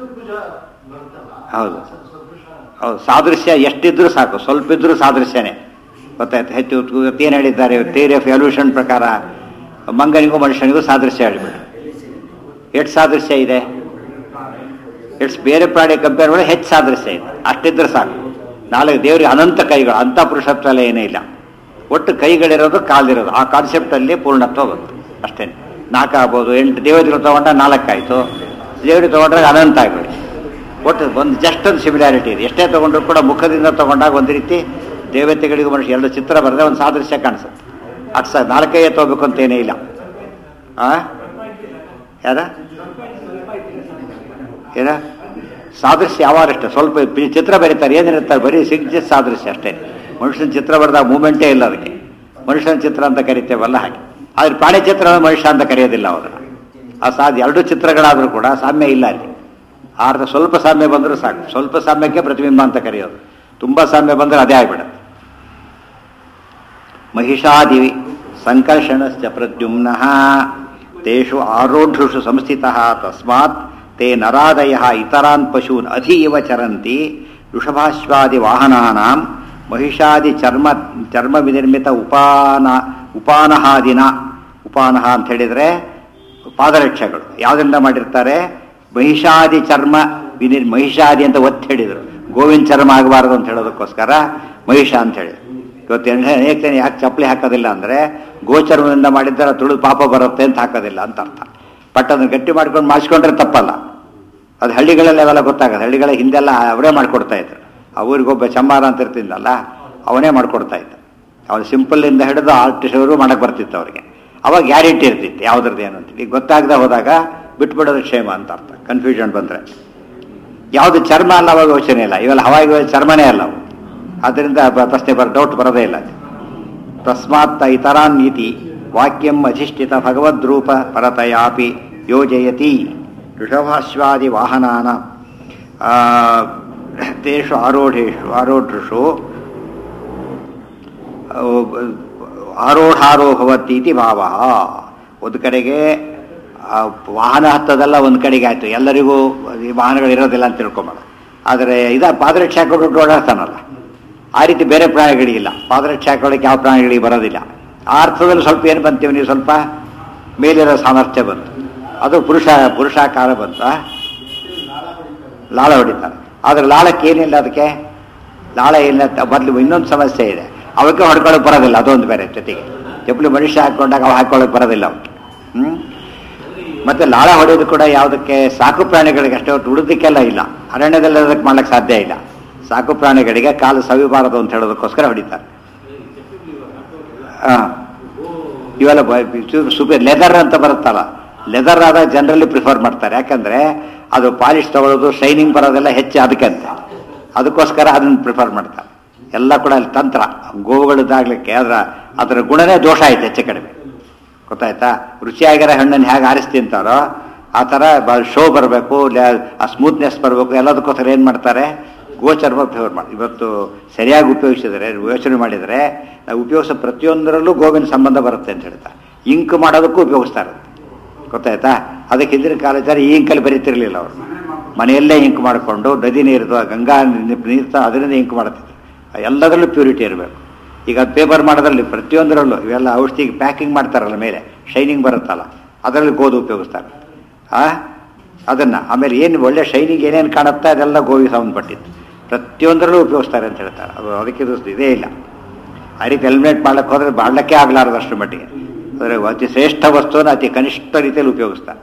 ಹೌದು ಹೌದು ಸಾದೃಶ್ಯ ಎಷ್ಟಿದ್ರೂ ಸಾಕು ಸ್ವಲ್ಪ ಇದ್ರೂ ಸಾದೃಶ್ಯನೇ ಗೊತ್ತಾಯ್ತು ಹೆಚ್ಚು ಏನು ಹೇಳಿದ್ದಾರೆ ಥಿಯರಿ ಆಫ್ ಎಲ್ಯೂಷನ್ ಪ್ರಕಾರ ಮಂಗನಿಗೂ ಮನುಷ್ಯನಿಗೂ ಸಾದೃಶ್ಯ ಹೇಳಿಬಿಟ್ಟು ಎಷ್ಟು ಸಾದೃಶ್ಯ ಇದೆ ಎಷ್ಟು ಬೇರೆ ಪ್ರಾಣಿ ಕಂಪೇರ್ ಮಾಡಿದ್ರೆ ಹೆಚ್ಚು ಸಾದೃಶ್ಯ ಇದೆ ಅಷ್ಟಿದ್ರೆ ಸಾಕು ನಾಲ್ಕು ದೇವರಿಗೆ ಅನಂತ ಕೈಗಳು ಅಂಥ ಪುರುಷತ್ವ ಎಲ್ಲ ಏನೂ ಇಲ್ಲ ಒಟ್ಟು ಕೈಗಳಿರೋದು ಕಾಲಿರೋದು ಆ ಕಾನ್ಸೆಪ್ಟಲ್ಲಿ ಪೂರ್ಣತ್ವ ಬಂತು ಅಷ್ಟೇ ನಾಲ್ಕು ಆಗ್ಬೋದು ಎಂಟು ದೇವತೆಗಳು ತಗೊಂಡ ನಾಲ್ಕಾಯ್ತು ದೇವರಿಗೆ ತಗೊಂಡ್ರೆ ಅನಂತ ಆಗೋದು ಒಟ್ಟು ಒಂದು ಜಸ್ಟ್ ಒಂದು ಸಿಮಿಲಾರಿಟಿ ಇದೆ ಎಷ್ಟೇ ತಗೊಂಡ್ರು ಕೂಡ ಮುಖದಿಂದ ತಗೊಂಡಾಗ ಒಂದು ರೀತಿ ದೇವತೆಗಳಿಗೂ ಮನುಷ್ಯ ಎರಡು ಚಿತ್ರ ಬರೆದ್ರೆ ಒಂದು ಸಾದೃಶ್ಯ ಕಾಣಿಸುತ್ತೆ ಅಷ್ಟು ಸಹ ನಾಲ್ಕೈದು ತಗೋಬೇಕು ಅಂತ ಏನೇ ಇಲ್ಲ ಆ ಯಾರ ಏನ ಸಾದೃಶ್ಯ ಯಾವಾಗಷ್ಟೇ ಸ್ವಲ್ಪ ಪಿ- ಚಿತ್ರ ಬರೀತಾರೆ ಏನಿರ್ತಾರೆ ಬರೀ ಸಿಗ್ಜ ಸಾದೃಶ್ಯ ಅಷ್ಟೇ ಮನುಷ್ಯನ ಚಿತ್ರ ಬರೆದಾಗ ಮೂಮೆಂಟೇ ಇಲ್ಲ ಅದಕ್ಕೆ ಮನುಷ್ಯನ ಚಿತ್ರ ಅಂತ ಕರಿತೇವಲ್ಲ ಹಾಗೆ ಆದ್ರೆ ಪ್ರಾಣಿ ಚಿತ್ರ ಮನುಷ್ಯ ಅಂತ ಕರೆಯೋದಿಲ್ಲ ಅವರು ಆ ಸಾಧ್ಯ ಎರಡು ಚಿತ್ರಗಳಾದರೂ ಕೂಡ ಸಾಮ್ಯ ಇಲ್ಲ ಅಲ್ಲಿ ಆ ಅರ್ಥ ಸ್ವಲ್ಪ ಸಾಮ್ಯ ಬಂದರೂ ಸಾಕು ಸ್ವಲ್ಪ ಸಾಮ್ಯಕ್ಕೆ ಪ್ರತಿಬಿಂಬ ಅಂತ ಕರೆಯೋದು ತುಂಬ ಸಾಮ್ಯ ಬಂದರೆ ಅದೇ ಆಗ್ಬಿಡುತ್ತೆ ಮಹಿಷಾದಿವಿ ಸಂಕರ್ಷಣಶ್ಚ ಪ್ರದ್ಯುಮ್ನ ತೇಷು ಆರೋಢ್ರುಷು ಸಂಸ್ಥಿತ ತಸ್ಮಾತ್ ತೇ ನರಾದಯ ಇತರಾನ್ ಪಶೂನ್ ಅಧೀವ ಚರಂತಿ ವೃಷಭಾಶ್ವಾದಿ ವಾಹನಾನಾಂ ಮಹಿಷಾದಿ ಚರ್ಮ ಚರ್ಮ ವಿನಿರ್ಮಿತ ಉಪಾನ ಉಪಾನಹಾದಿನ ಉಪಾನಹ ಅಂತ ಹೇಳಿದರೆ ಪಾದರಕ್ಷೆಗಳು ಯಾವುದರಿಂದ ಮಾಡಿರ್ತಾರೆ ಮಹಿಷಾದಿ ಚರ್ಮ ವಿನಿರ್ ಮಹಿಷಾದಿ ಅಂತ ಒತ್ತಿ ಹೇಳಿದರು ಗೋವಿನ ಚರ್ಮ ಆಗಬಾರದು ಅಂತ ಹೇಳೋದಕ್ಕೋಸ್ಕರ ಮಹಿಷ ಅಂತ ಹೇಳಿದ್ರು ಇವತ್ತು ಎಣ್ಣೆ ಅನೇಕ ಜನ ಯಾಕೆ ಚಪ್ಪಲಿ ಹಾಕೋದಿಲ್ಲ ಅಂದರೆ ಗೋಚರದಿಂದ ಮಾಡಿದ್ರೆ ತುಳಿದು ಪಾಪ ಬರುತ್ತೆ ಅಂತ ಹಾಕೋದಿಲ್ಲ ಅಂತ ಅರ್ಥ ಬಟ್ ಅದನ್ನು ಗಟ್ಟಿ ಮಾಡ್ಕೊಂಡು ಮಾಡಿಸ್ಕೊಂಡ್ರೆ ತಪ್ಪಲ್ಲ ಅದು ಹಳ್ಳಿಗಳಲ್ಲಿ ಅವೆಲ್ಲ ಗೊತ್ತಾಗದು ಹಳ್ಳಿಗಳ ಹಿಂದೆಲ್ಲ ಅವರೇ ಮಾಡ್ಕೊಡ್ತಾ ಇದ್ರು ಆ ಊರಿಗೊಬ್ಬ ಚಮ್ಮಾರ ಅಂತ ಇರ್ತಿದ್ದಲ್ಲ ಅವನೇ ಮಾಡ್ಕೊಡ್ತಾ ಇದ್ದ ಅವನು ಸಿಂಪಲ್ಲಿಂದ ಹಿಡಿದು ಆರ್ಟಿಸ್ಟ್ ಅವರು ಮಾಡಕ್ಕೆ ಬರ್ತಿತ್ತು ಅವ್ರಿಗೆ ಅವಾಗ ಗ್ಯಾರಂಟಿ ಇರ್ತಿತ್ತು ಯಾವುದ್ರದ್ದು ಏನು ಅಂತೇಳಿ ಈಗ ಗೊತ್ತಾಗದೆ ಹೋದಾಗ ಬಿಟ್ಬಿಡೋದು ಕ್ಷೇಮ ಅಂತ ಅರ್ಥ ಕನ್ಫ್ಯೂಷನ್ ಬಂದರೆ ಯಾವುದು ಚರ್ಮ ಅಲ್ಲ ಅವಾಗ ಯೋಚನೆ ಇಲ್ಲ ಇವೆಲ್ಲ ಹವಾಗಿ ಚರ್ಮನೇ ಅಲ್ಲ ಅವು ಆದ್ದರಿಂದ ಬ- ಪ್ರಶ್ನೆ ಬರ ಡೌಟ್ ಬರೋದೇ ಇಲ್ಲ ಅದು. ತಸ್ಮಾತ್ ಇತರಾನ್ ನೀತಿ ವಾಕ್ಯಂ ಅಧಿಷ್ಠಿತ ಭಗವದ್ರೂಪ ಪರತಯಾಪಿ ಯೋಜಯತಿ ಋಷಭಾಶ್ವಾದಿ ವಾಹನಾನ ಆ, ತೇಷು ಆರೋಢೇಷು ಆರೋಢೃಷು ಆರೋಢಾರೋ ಭವತೀತಿ ಭಾವ ಒಂದು ಕಡೆಗೆ ಆ, ವಾಹನ ಹತ್ತದಲ್ಲ ಒಂದು ಕಡೆಗೆ ಆಯ್ತು ಎಲ್ಲರಿಗೂ ಈ ವಾಹನಗಳು ಇರೋದಿಲ್ಲ ಅಂತ ತಿಳ್ಕೊಂಬೇಡ ಆದರೆ ಇದ ಪಾದರಕ್ಷೆ ಹಾಕೊಂಡು ಓಡಾಡ್ತಾನಲ್ಲ ಆ ರೀತಿ ಬೇರೆ ಪ್ರಾಣಿಗಳಿಗಿಲ್ಲ ಪಾದರಕ್ಷೆ ಹಾಕೊಳ್ಳೋಕೆ ಯಾವ ಪ್ರಾಣಿಗಳಿಗೆ ಬರೋದಿಲ್ಲ ಆ ಅರ್ಥದಲ್ಲಿ ಸ್ವಲ್ಪ ಏನು ಬಂತೀವಿ ನೀವು ಸ್ವಲ್ಪ ಮೇಲಿರೋ ಸಾಮರ್ಥ್ಯ ಬಂತು ಅದು ಪುರುಷ ಪುರುಷಾಕಾರ ಬಂತ ಲಾಳ ಹೊಡಿತಾರೆ ಆದರೆ ಲಾಳಕ್ಕೆ ಏನಿಲ್ಲ ಅದಕ್ಕೆ ಲಾಳ ಏನಿಲ್ಲ ಬದಲು ಇನ್ನೊಂದು ಸಮಸ್ಯೆ ಇದೆ ಅವಕ್ಕೆ ಹೊಡ್ಕೊಳ್ಳೋಕೆ ಬರೋದಿಲ್ಲ ಅದೊಂದು ಬೇರೆ ಜೊತೆಗೆ ಚಪ್ಪಲಿ ಮನುಷ್ಯ ಹಾಕೊಂಡಾಗ ಅವ ಹಾಕೊಳ್ಳೋಕೆ ಬರೋದಿಲ್ಲ ಅವಕ್ಕೆ ಹ್ಞೂ ಮತ್ತೆ ಲಾಳ ಹೊಡೆಯೋದು ಕೂಡ ಯಾವುದಕ್ಕೆ ಸಾಕು ಪ್ರಾಣಿಗಳಿಗೆ ಅಷ್ಟೇ ಹೊರತು ಉಳಿದಕ್ಕೆಲ್ಲ ಇಲ್ಲ ಅರಣ್ಯದಲ್ಲಿ ಅದಕ್ಕೆ ಮಾಡ್ಲಿಕ್ಕೆ ಸಾಧ್ಯ ಇಲ್ಲ ಸಾಕು ಪ್ರಾಣಿಗಳಿಗೆ ಕಾಲು ಸವಿಬಾರದು ಅಂತ ಹೇಳೋದಕ್ಕೋಸ್ಕರ ಹೊಡಿತಾರೆ ಹಾ ಇವೆಲ್ಲ ಸೂಪರ್ ಲೆದರ್ ಅಂತ ಬರುತ್ತಲ್ಲ ಲೆದರ್ ಆದಾಗ ಜನರಲಿ ಪ್ರಿಫರ್ ಮಾಡ್ತಾರೆ ಯಾಕಂದ್ರೆ ಅದು ಪಾಲಿಶ್ ತಗೊಳ್ಳೋದು ಶೈನಿಂಗ್ ಬರೋದೆಲ್ಲ ಹೆಚ್ಚು ಅದಕ್ಕಂತೆ ಅದಕ್ಕೋಸ್ಕರ ಅದನ್ನು ಪ್ರಿಫರ್ ಮಾಡ್ತಾರೆ ಎಲ್ಲ ಕೂಡ ಅಲ್ಲಿ ತಂತ್ರ ಗೋವುಗಳದ್ದಾಗ್ಲಿಕ್ಕೆ ಅದರ ಅದರ ಗುಣನೇ ದೋಷ ಆಯ್ತು ಹೆಚ್ಚು ಕಡಿಮೆ ಗೊತ್ತಾಯ್ತಾ ರುಚಿಯಾಗಿರೋ ಹಣ್ಣನ್ನು ಹೇಗೆ ಆರಿಸಿ ತಿಂತಾರೋ ಆ ಥರ ಶೋ ಬರಬೇಕು ಆ ಸ್ಮೂತ್ನೆಸ್ ಬರಬೇಕು ಎಲ್ಲದಕ್ಕೋಸ್ಕರ ಏನು ಮಾಡ್ತಾರೆ ಗೋಚರ್ಮ ಫೇವರ್ ಮಾಡಿ ಇವತ್ತು ಸರಿಯಾಗಿ ಉಪಯೋಗಿಸಿದರೆ ಯೋಚನೆ ಮಾಡಿದರೆ ನಾವು ಉಪಯೋಗಿಸೋ ಪ್ರತಿಯೊಂದರಲ್ಲೂ ಗೋವಿನ ಸಂಬಂಧ ಬರುತ್ತೆ ಅಂತ ಹೇಳ್ತಾರೆ ಇಂಕ್ ಮಾಡೋದಕ್ಕೂ ಉಪಯೋಗಿಸ್ತಾರೆ ಗೊತ್ತಾಯ್ತಾ ಅದಕ್ಕೆ ಹಿಂದಿನ ಕಾಲೇಜಲ್ಲಿ ಈ ಇಂಕಲ್ಲಿ ಬರೀತಿರ್ಲಿಲ್ಲ ಅವರು ಮನೆಯಲ್ಲೇ ಇಂಕ್ ಮಾಡಿಕೊಂಡು ನದಿ ನೀರಿದು ಗಂಗಾ ನೀರು ಅದರಿಂದ ಇಂಕ್ ಮಾಡುತ್ತಿದ್ರು ಎಲ್ಲದರಲ್ಲೂ ಪ್ಯೂರಿಟಿ ಇರಬೇಕು ಈಗ ಅದು ಪೇಪರ್ ಮಾಡೋದ್ರಲ್ಲಿ ಪ್ರತಿಯೊಂದರಲ್ಲೂ ಇವೆಲ್ಲ ಔಷಧಿಗೆ ಪ್ಯಾಕಿಂಗ್ ಮಾಡ್ತಾರಲ್ಲ ಮೇಲೆ ಶೈನಿಂಗ್ ಬರುತ್ತಲ್ಲ ಅದರಲ್ಲಿ ಗೋಧು ಉಪಯೋಗಿಸ್ತಾರೆ ಆ ಅದನ್ನು ಆಮೇಲೆ ಏನು ಒಳ್ಳೆ ಶೈನಿಂಗ್ ಏನೇನು ಕಾಣುತ್ತೆ ಅದೆಲ್ಲ ಗೋವಿಗೆ ಸಂಬಂಧಪಟ್ಟಿದ್ದು ಪ್ರತಿಯೊಂದರಲ್ಲೂ ಉಪಯೋಗಿಸ್ತಾರೆ ಅಂತ ಹೇಳ್ತಾರೆ ಅದು ಅದಕ್ಕೆ ಇದು ಇದೇ ಇಲ್ಲ ಆ ರೀತಿ ಎಲಿಮಿನೇಟ್ ಮಾಡ್ಲಿಕ್ಕೆ ಹೋದ್ರೆ ಮಾಡಲಿಕ್ಕೆ ಆಗಲಾರದು ಅಷ್ಟು ಮಟ್ಟಿಗೆ ಅಂದರೆ ಅತಿ ಶ್ರೇಷ್ಠ ವಸ್ತುವನ್ನು ಅತಿ ಕನಿಷ್ಠ ರೀತಿಯಲ್ಲಿ ಉಪಯೋಗಿಸ್ತಾರೆ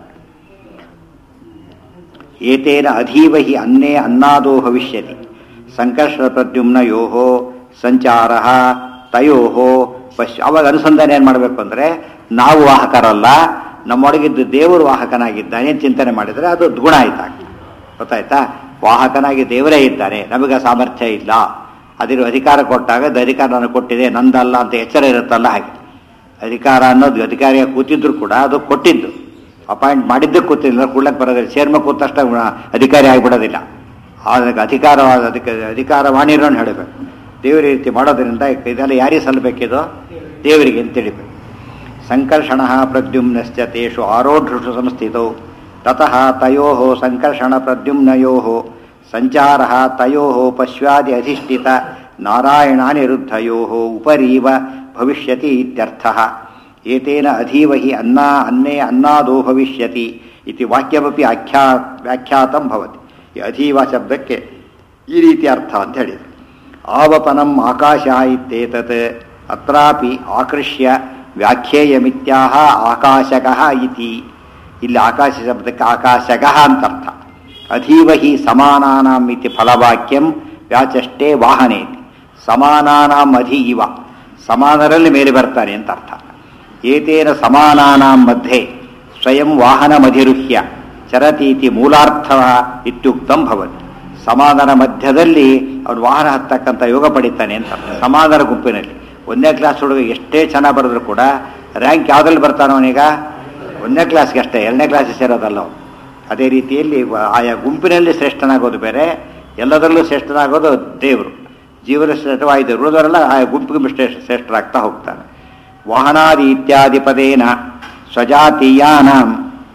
ಏತೇನ ಅಧೀವ ಹಿ ಅನ್ನೇ ಅನ್ನಾದೋ ಭವಿಷ್ಯತಿ ಸಂಕರ್ಷ ಪ್ರದ್ಯುಮ್ನಯೋ ಸಂಚಾರ ತಯೋ ಪಶ್ ಅವಾಗ ಅನುಸಂಧಾನ ಏನು ಮಾಡಬೇಕು ಅಂದರೆ ನಾವು ವಾಹಕರಲ್ಲ ನಮ್ಮೊಳಗಿದ್ದು ದೇವರು ವಾಹಕನಾಗಿದ್ದಾನೆ ಅಂತ ಚಿಂತನೆ ಮಾಡಿದರೆ ಅದು ಗುಣ ಆಯ್ತಾಗ ಗೊತ್ತಾಯ್ತಾ ವಾಹಕನಾಗಿ ದೇವರೇ ಇದ್ದಾನೆ ನಮಗೆ ಸಾಮರ್ಥ್ಯ ಇಲ್ಲ ಅದಿರು ಅಧಿಕಾರ ಕೊಟ್ಟಾಗ ಅದು ಅಧಿಕಾರ ನನಗೆ ಕೊಟ್ಟಿದೆ ನಂದಲ್ಲ ಅಂತ ಎಚ್ಚರ ಇರುತ್ತಲ್ಲ ಹಾಗೆ ಅಧಿಕಾರ ಅನ್ನೋದು ಅಧಿಕಾರಿಯಾಗಿ ಕೂತಿದ್ರು ಕೂಡ ಅದು ಕೊಟ್ಟಿದ್ದು ಅಪಾಯಿಂಟ್ ಮಾಡಿದ್ದಕ್ಕೆ ಕೂತಿಲ್ಲ ಕೂಡ್ಲಕ್ಕೆ ಬರೋದಿಲ್ಲ ಚೇರ್ಮ ಕೂತ ತಕ್ಷಣ ಗುಣ- ಅಧಿಕಾರಿ ಆಗಿಬಿಡೋದಿಲ್ಲ ಅದಕ್ಕೆ ಅಧಿಕಾರವಾದ ಅದಕ್ಕೆ ಅಧಿಕಾರವಾಣಿರೋನು ಹೇಳಬೇಕು ದೇವರ ರೀತಿ ಮಾಡೋದ್ರಿಂದ ಇದೆಲ್ಲ ಯಾರಿಗೆ ಸಲ್ಲಬೇಕಿದು ದೇವರಿಗೆ ಅಂತ ತಿಳಿಬೇಕು ಸಂಕರ್ಷಣ ಪ್ರದ್ಯುಮ್ನಶ್ಚ ತೇಷು ಆರೋಢೃಷು ಸಂಸ್ಥಿತೌ ತತಃ ತಯೋ ಸಂಕರ್ಷಣ ಪ್ರದ್ಯುಮ್ನಯೋ ಸಂಚಾರ ತಯೋ ಪಶ್ವಾದಿ ಅಧಿಷ್ಠಿತ ನಾರಾಯಣಾನಿರುದ್ಧಯೋ ಉಪರೀವ ಭವಿಷ್ಯತಿ ಇತ್ಯರ್ಥಃ ಏತೇನ ಅಧೀವ ಹಿ ಅನ್ನ ಅನ್ನೇ ಅನ್ನಾದೋ ಭವಿಷ್ಯತಿ ಇತಿ ವಾಕ್ಯವಪಿ ಆಖ್ಯಾ ವ್ಯಾಖ್ಯಾತಂ ಭವತಿ ಈ ಅಧೀವ ಶಬ್ದಕ್ಕೆ ಈ ರೀತಿ ಅರ್ಥ ಅಂತ ಹೇಳಿದರು ಆವಪನಂ ಆಕಾಶ ಇತ್ಯೇತತ್ ಅತ್ರಾಪಿ ಆಕೃಷ್ಯ ವ್ಯಾಖ್ಯೇಯಮಿತ್ಯಾಹ ಆಕಾಶಕಃ ಇತಿ ಇಲ್ಲಿ ಆಕಾಶ ಶಬ್ದಕ್ಕೆ ಆಕಾಶಕಃ ಅಂತ ಅರ್ಥ ಅಧೀವ ಹಿ ಸಮಾನಾನಾಂ ಇತಿ ಫಲವಾಕ್ಯಂ ವ್ಯಾಚಷ್ಟೇ ವಾಹನೇತಿ ಸಮಾನಾನಾಂ ಅಧಿ ಇವ ಸಮಾನರಲ್ಲಿ ಮೇಲೆ ಬರ್ತಾನೆ ಅಂತ ಅರ್ಥ ಏತೇನ ಸಮಾನಾನಾಂ ಮಧ್ಯೆ ಸ್ವಯಂ ವಾಹನಮಧಿರುಹ್ಯ ಚರತೀತಿ ಮೂಲಾರ್ಥ ಇತ್ಯುಕ್ತಂ ಭವತಿ ಸಮಾನರ ಮಧ್ಯದಲ್ಲಿ ಅವನು ವಾಹನ ಹತ್ತಕ್ಕಂಥ ಯೋಗ ಪಡಿತಾನೆ ಅಂತ ಅರ್ಥ. ಸಮಾನರ ಗುಂಪಿನಲ್ಲಿ ಒಂದನೇ ಕ್ಲಾಸ್ ಹುಡುಗ ಎಷ್ಟೇ ಚೆನ್ನಾಗಿ ಬರೆದ್ರು ಕೂಡ ರ್ಯಾಂಕ್ ಯಾವುದ್ರಲ್ಲಿ ಬರ್ತಾನೋ ಅವನೀಗ ಒಂದನೇ ಕ್ಲಾಸ್ಗೆ ಅಷ್ಟೇ ಎರಡನೇ ಕ್ಲಾಸಿಗೆ ಸೇರೋದಲ್ಲ ಅವನು ಅದೇ ರೀತಿಯಲ್ಲಿ ವ- ಆಯಾ ಗುಂಪಿನಲ್ಲಿ ಶ್ರೇಷ್ಠನಾಗೋದು ಬೇರೆ ಎಲ್ಲದರಲ್ಲೂ ಶ್ರೇಷ್ಠನಾಗೋದು ದೇವರು ಜೀವನ ಶ್ರೇಷ್ಠವಾಯಿತು ಉಳಿದವರೆಲ್ಲ ಆಯಾ ಗುಂಪಿಗೆ ಶ್ರೇಷ್ಠ ಶ್ರೇಷ್ಠರಾಗ್ತಾ ಹೋಗ್ತಾನೆ ವಾಹನಾದಿ ಇತ್ಯಾದಿ ಪದೇನ ಸ್ವಜಾತೀಯಾನಾಂ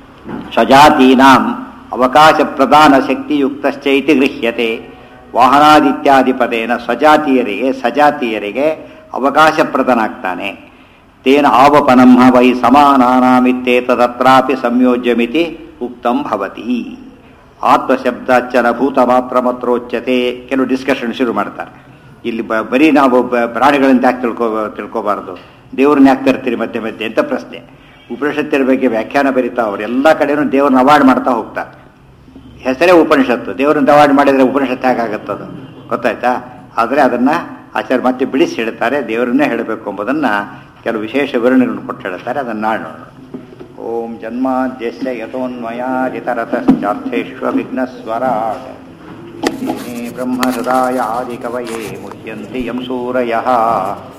ಸ್ವಜಾತೀನಾಂ ಅವಕಾಶ ಪ್ರದಾನ ಶಕ್ತಿಯುಕ್ತಶ್ಚ ಇತಿ ಗೃಹ್ಯತೆ ವಾಹನಾದಿತ್ಯಾದಿ ಪದೇನ ಸ್ವಜಾತೀಯರಿಗೆ ಸಜಾತೀಯರಿಗೆ ಅವಕಾಶ ಪ್ರದನಾಗ್ತಾನೆ ತೇನ ಆವಪನಂ ವೈ ಸಮಾನಾನಾಮಿತ್ತೇತದತ್ರಾಪಿ ಸಂಯೋಜ್ಯಮಿತಿ ಉಕ್ತಂ ಭವತಿ ಆತ್ಮಶಬ್ದಾಚ್ಚನ ಭೂತ ಮಾತ್ರ ಮಾತ್ರೋಚ್ಯತೆ ಕೆಲವು ಡಿಸ್ಕಷನ್ ಶುರು ಮಾಡ್ತಾರೆ ಇಲ್ಲಿ ಬ ಬರೀ ನಾವು ಬ- ಪ್ರಾಣಿಗಳಂತ ಯಾಕೆ ತಿಳ್ಕೋ ತಿಳ್ಕೊಬಾರ್ದು ದೇವ್ರನ್ನ ಯಾಕೆ ತರ್ತೀರಿ ಮಧ್ಯೆ ಮಧ್ಯೆ ಅಂತ ಪ್ರಶ್ನೆ ಉಪನಿಷತ್ತಿನ ಬಗ್ಗೆ ವ್ಯಾಖ್ಯಾನ ಬರೀತಾ ಅವ್ರು ಎಲ್ಲ ಕಡೆನೂ ದೇವ್ರನ್ನ ಅವಾರ್ಡ್ ಮಾಡ್ತಾ ಹೋಗ್ತಾರೆ ಹೆಸರೇ ಉಪನಿಷತ್ತು ದೇವ್ರನ್ನ ಅವಾರ್ಡ್ ಮಾಡಿದರೆ ಉಪನಿಷತ್ತು ಹೇಗಾಗತ್ತದು ಗೊತ್ತಾಯ್ತಾ ಆದರೆ ಅದನ್ನು ಆಚಾರ್ಯ ಮತ್ತೆ ಬಿಡಿಸಿ ಹೇಳ್ತಾರೆ ದೇವರನ್ನೇ ಹೇಳಬೇಕು ಎಂಬುದನ್ನು ಕೆಲವು ವಿಶೇಷ ವಿವರಣೆಗಳನ್ನು ಕೊಟ್ಟು ಹೇಳ್ತಾರೆ ಅದನ್ನು ನಾಳೆ ನೋಡೋಣ ಓಂ ಜನ್ಮಾದ್ಯಸ್ಯ ಯಥೋನ್ಮಯಾದಿತರತಶ್ಚಾರ್ಥೇಶ್ವ ವಿಘ್ನಸ್ವರಾಟ್ ಬ್ರಹ್ಮಹೃದಾಯ ಆದಿಕವಯೇ ಮುಹ್ಯಂತಿ ಯಂ ಸೂರಯಃ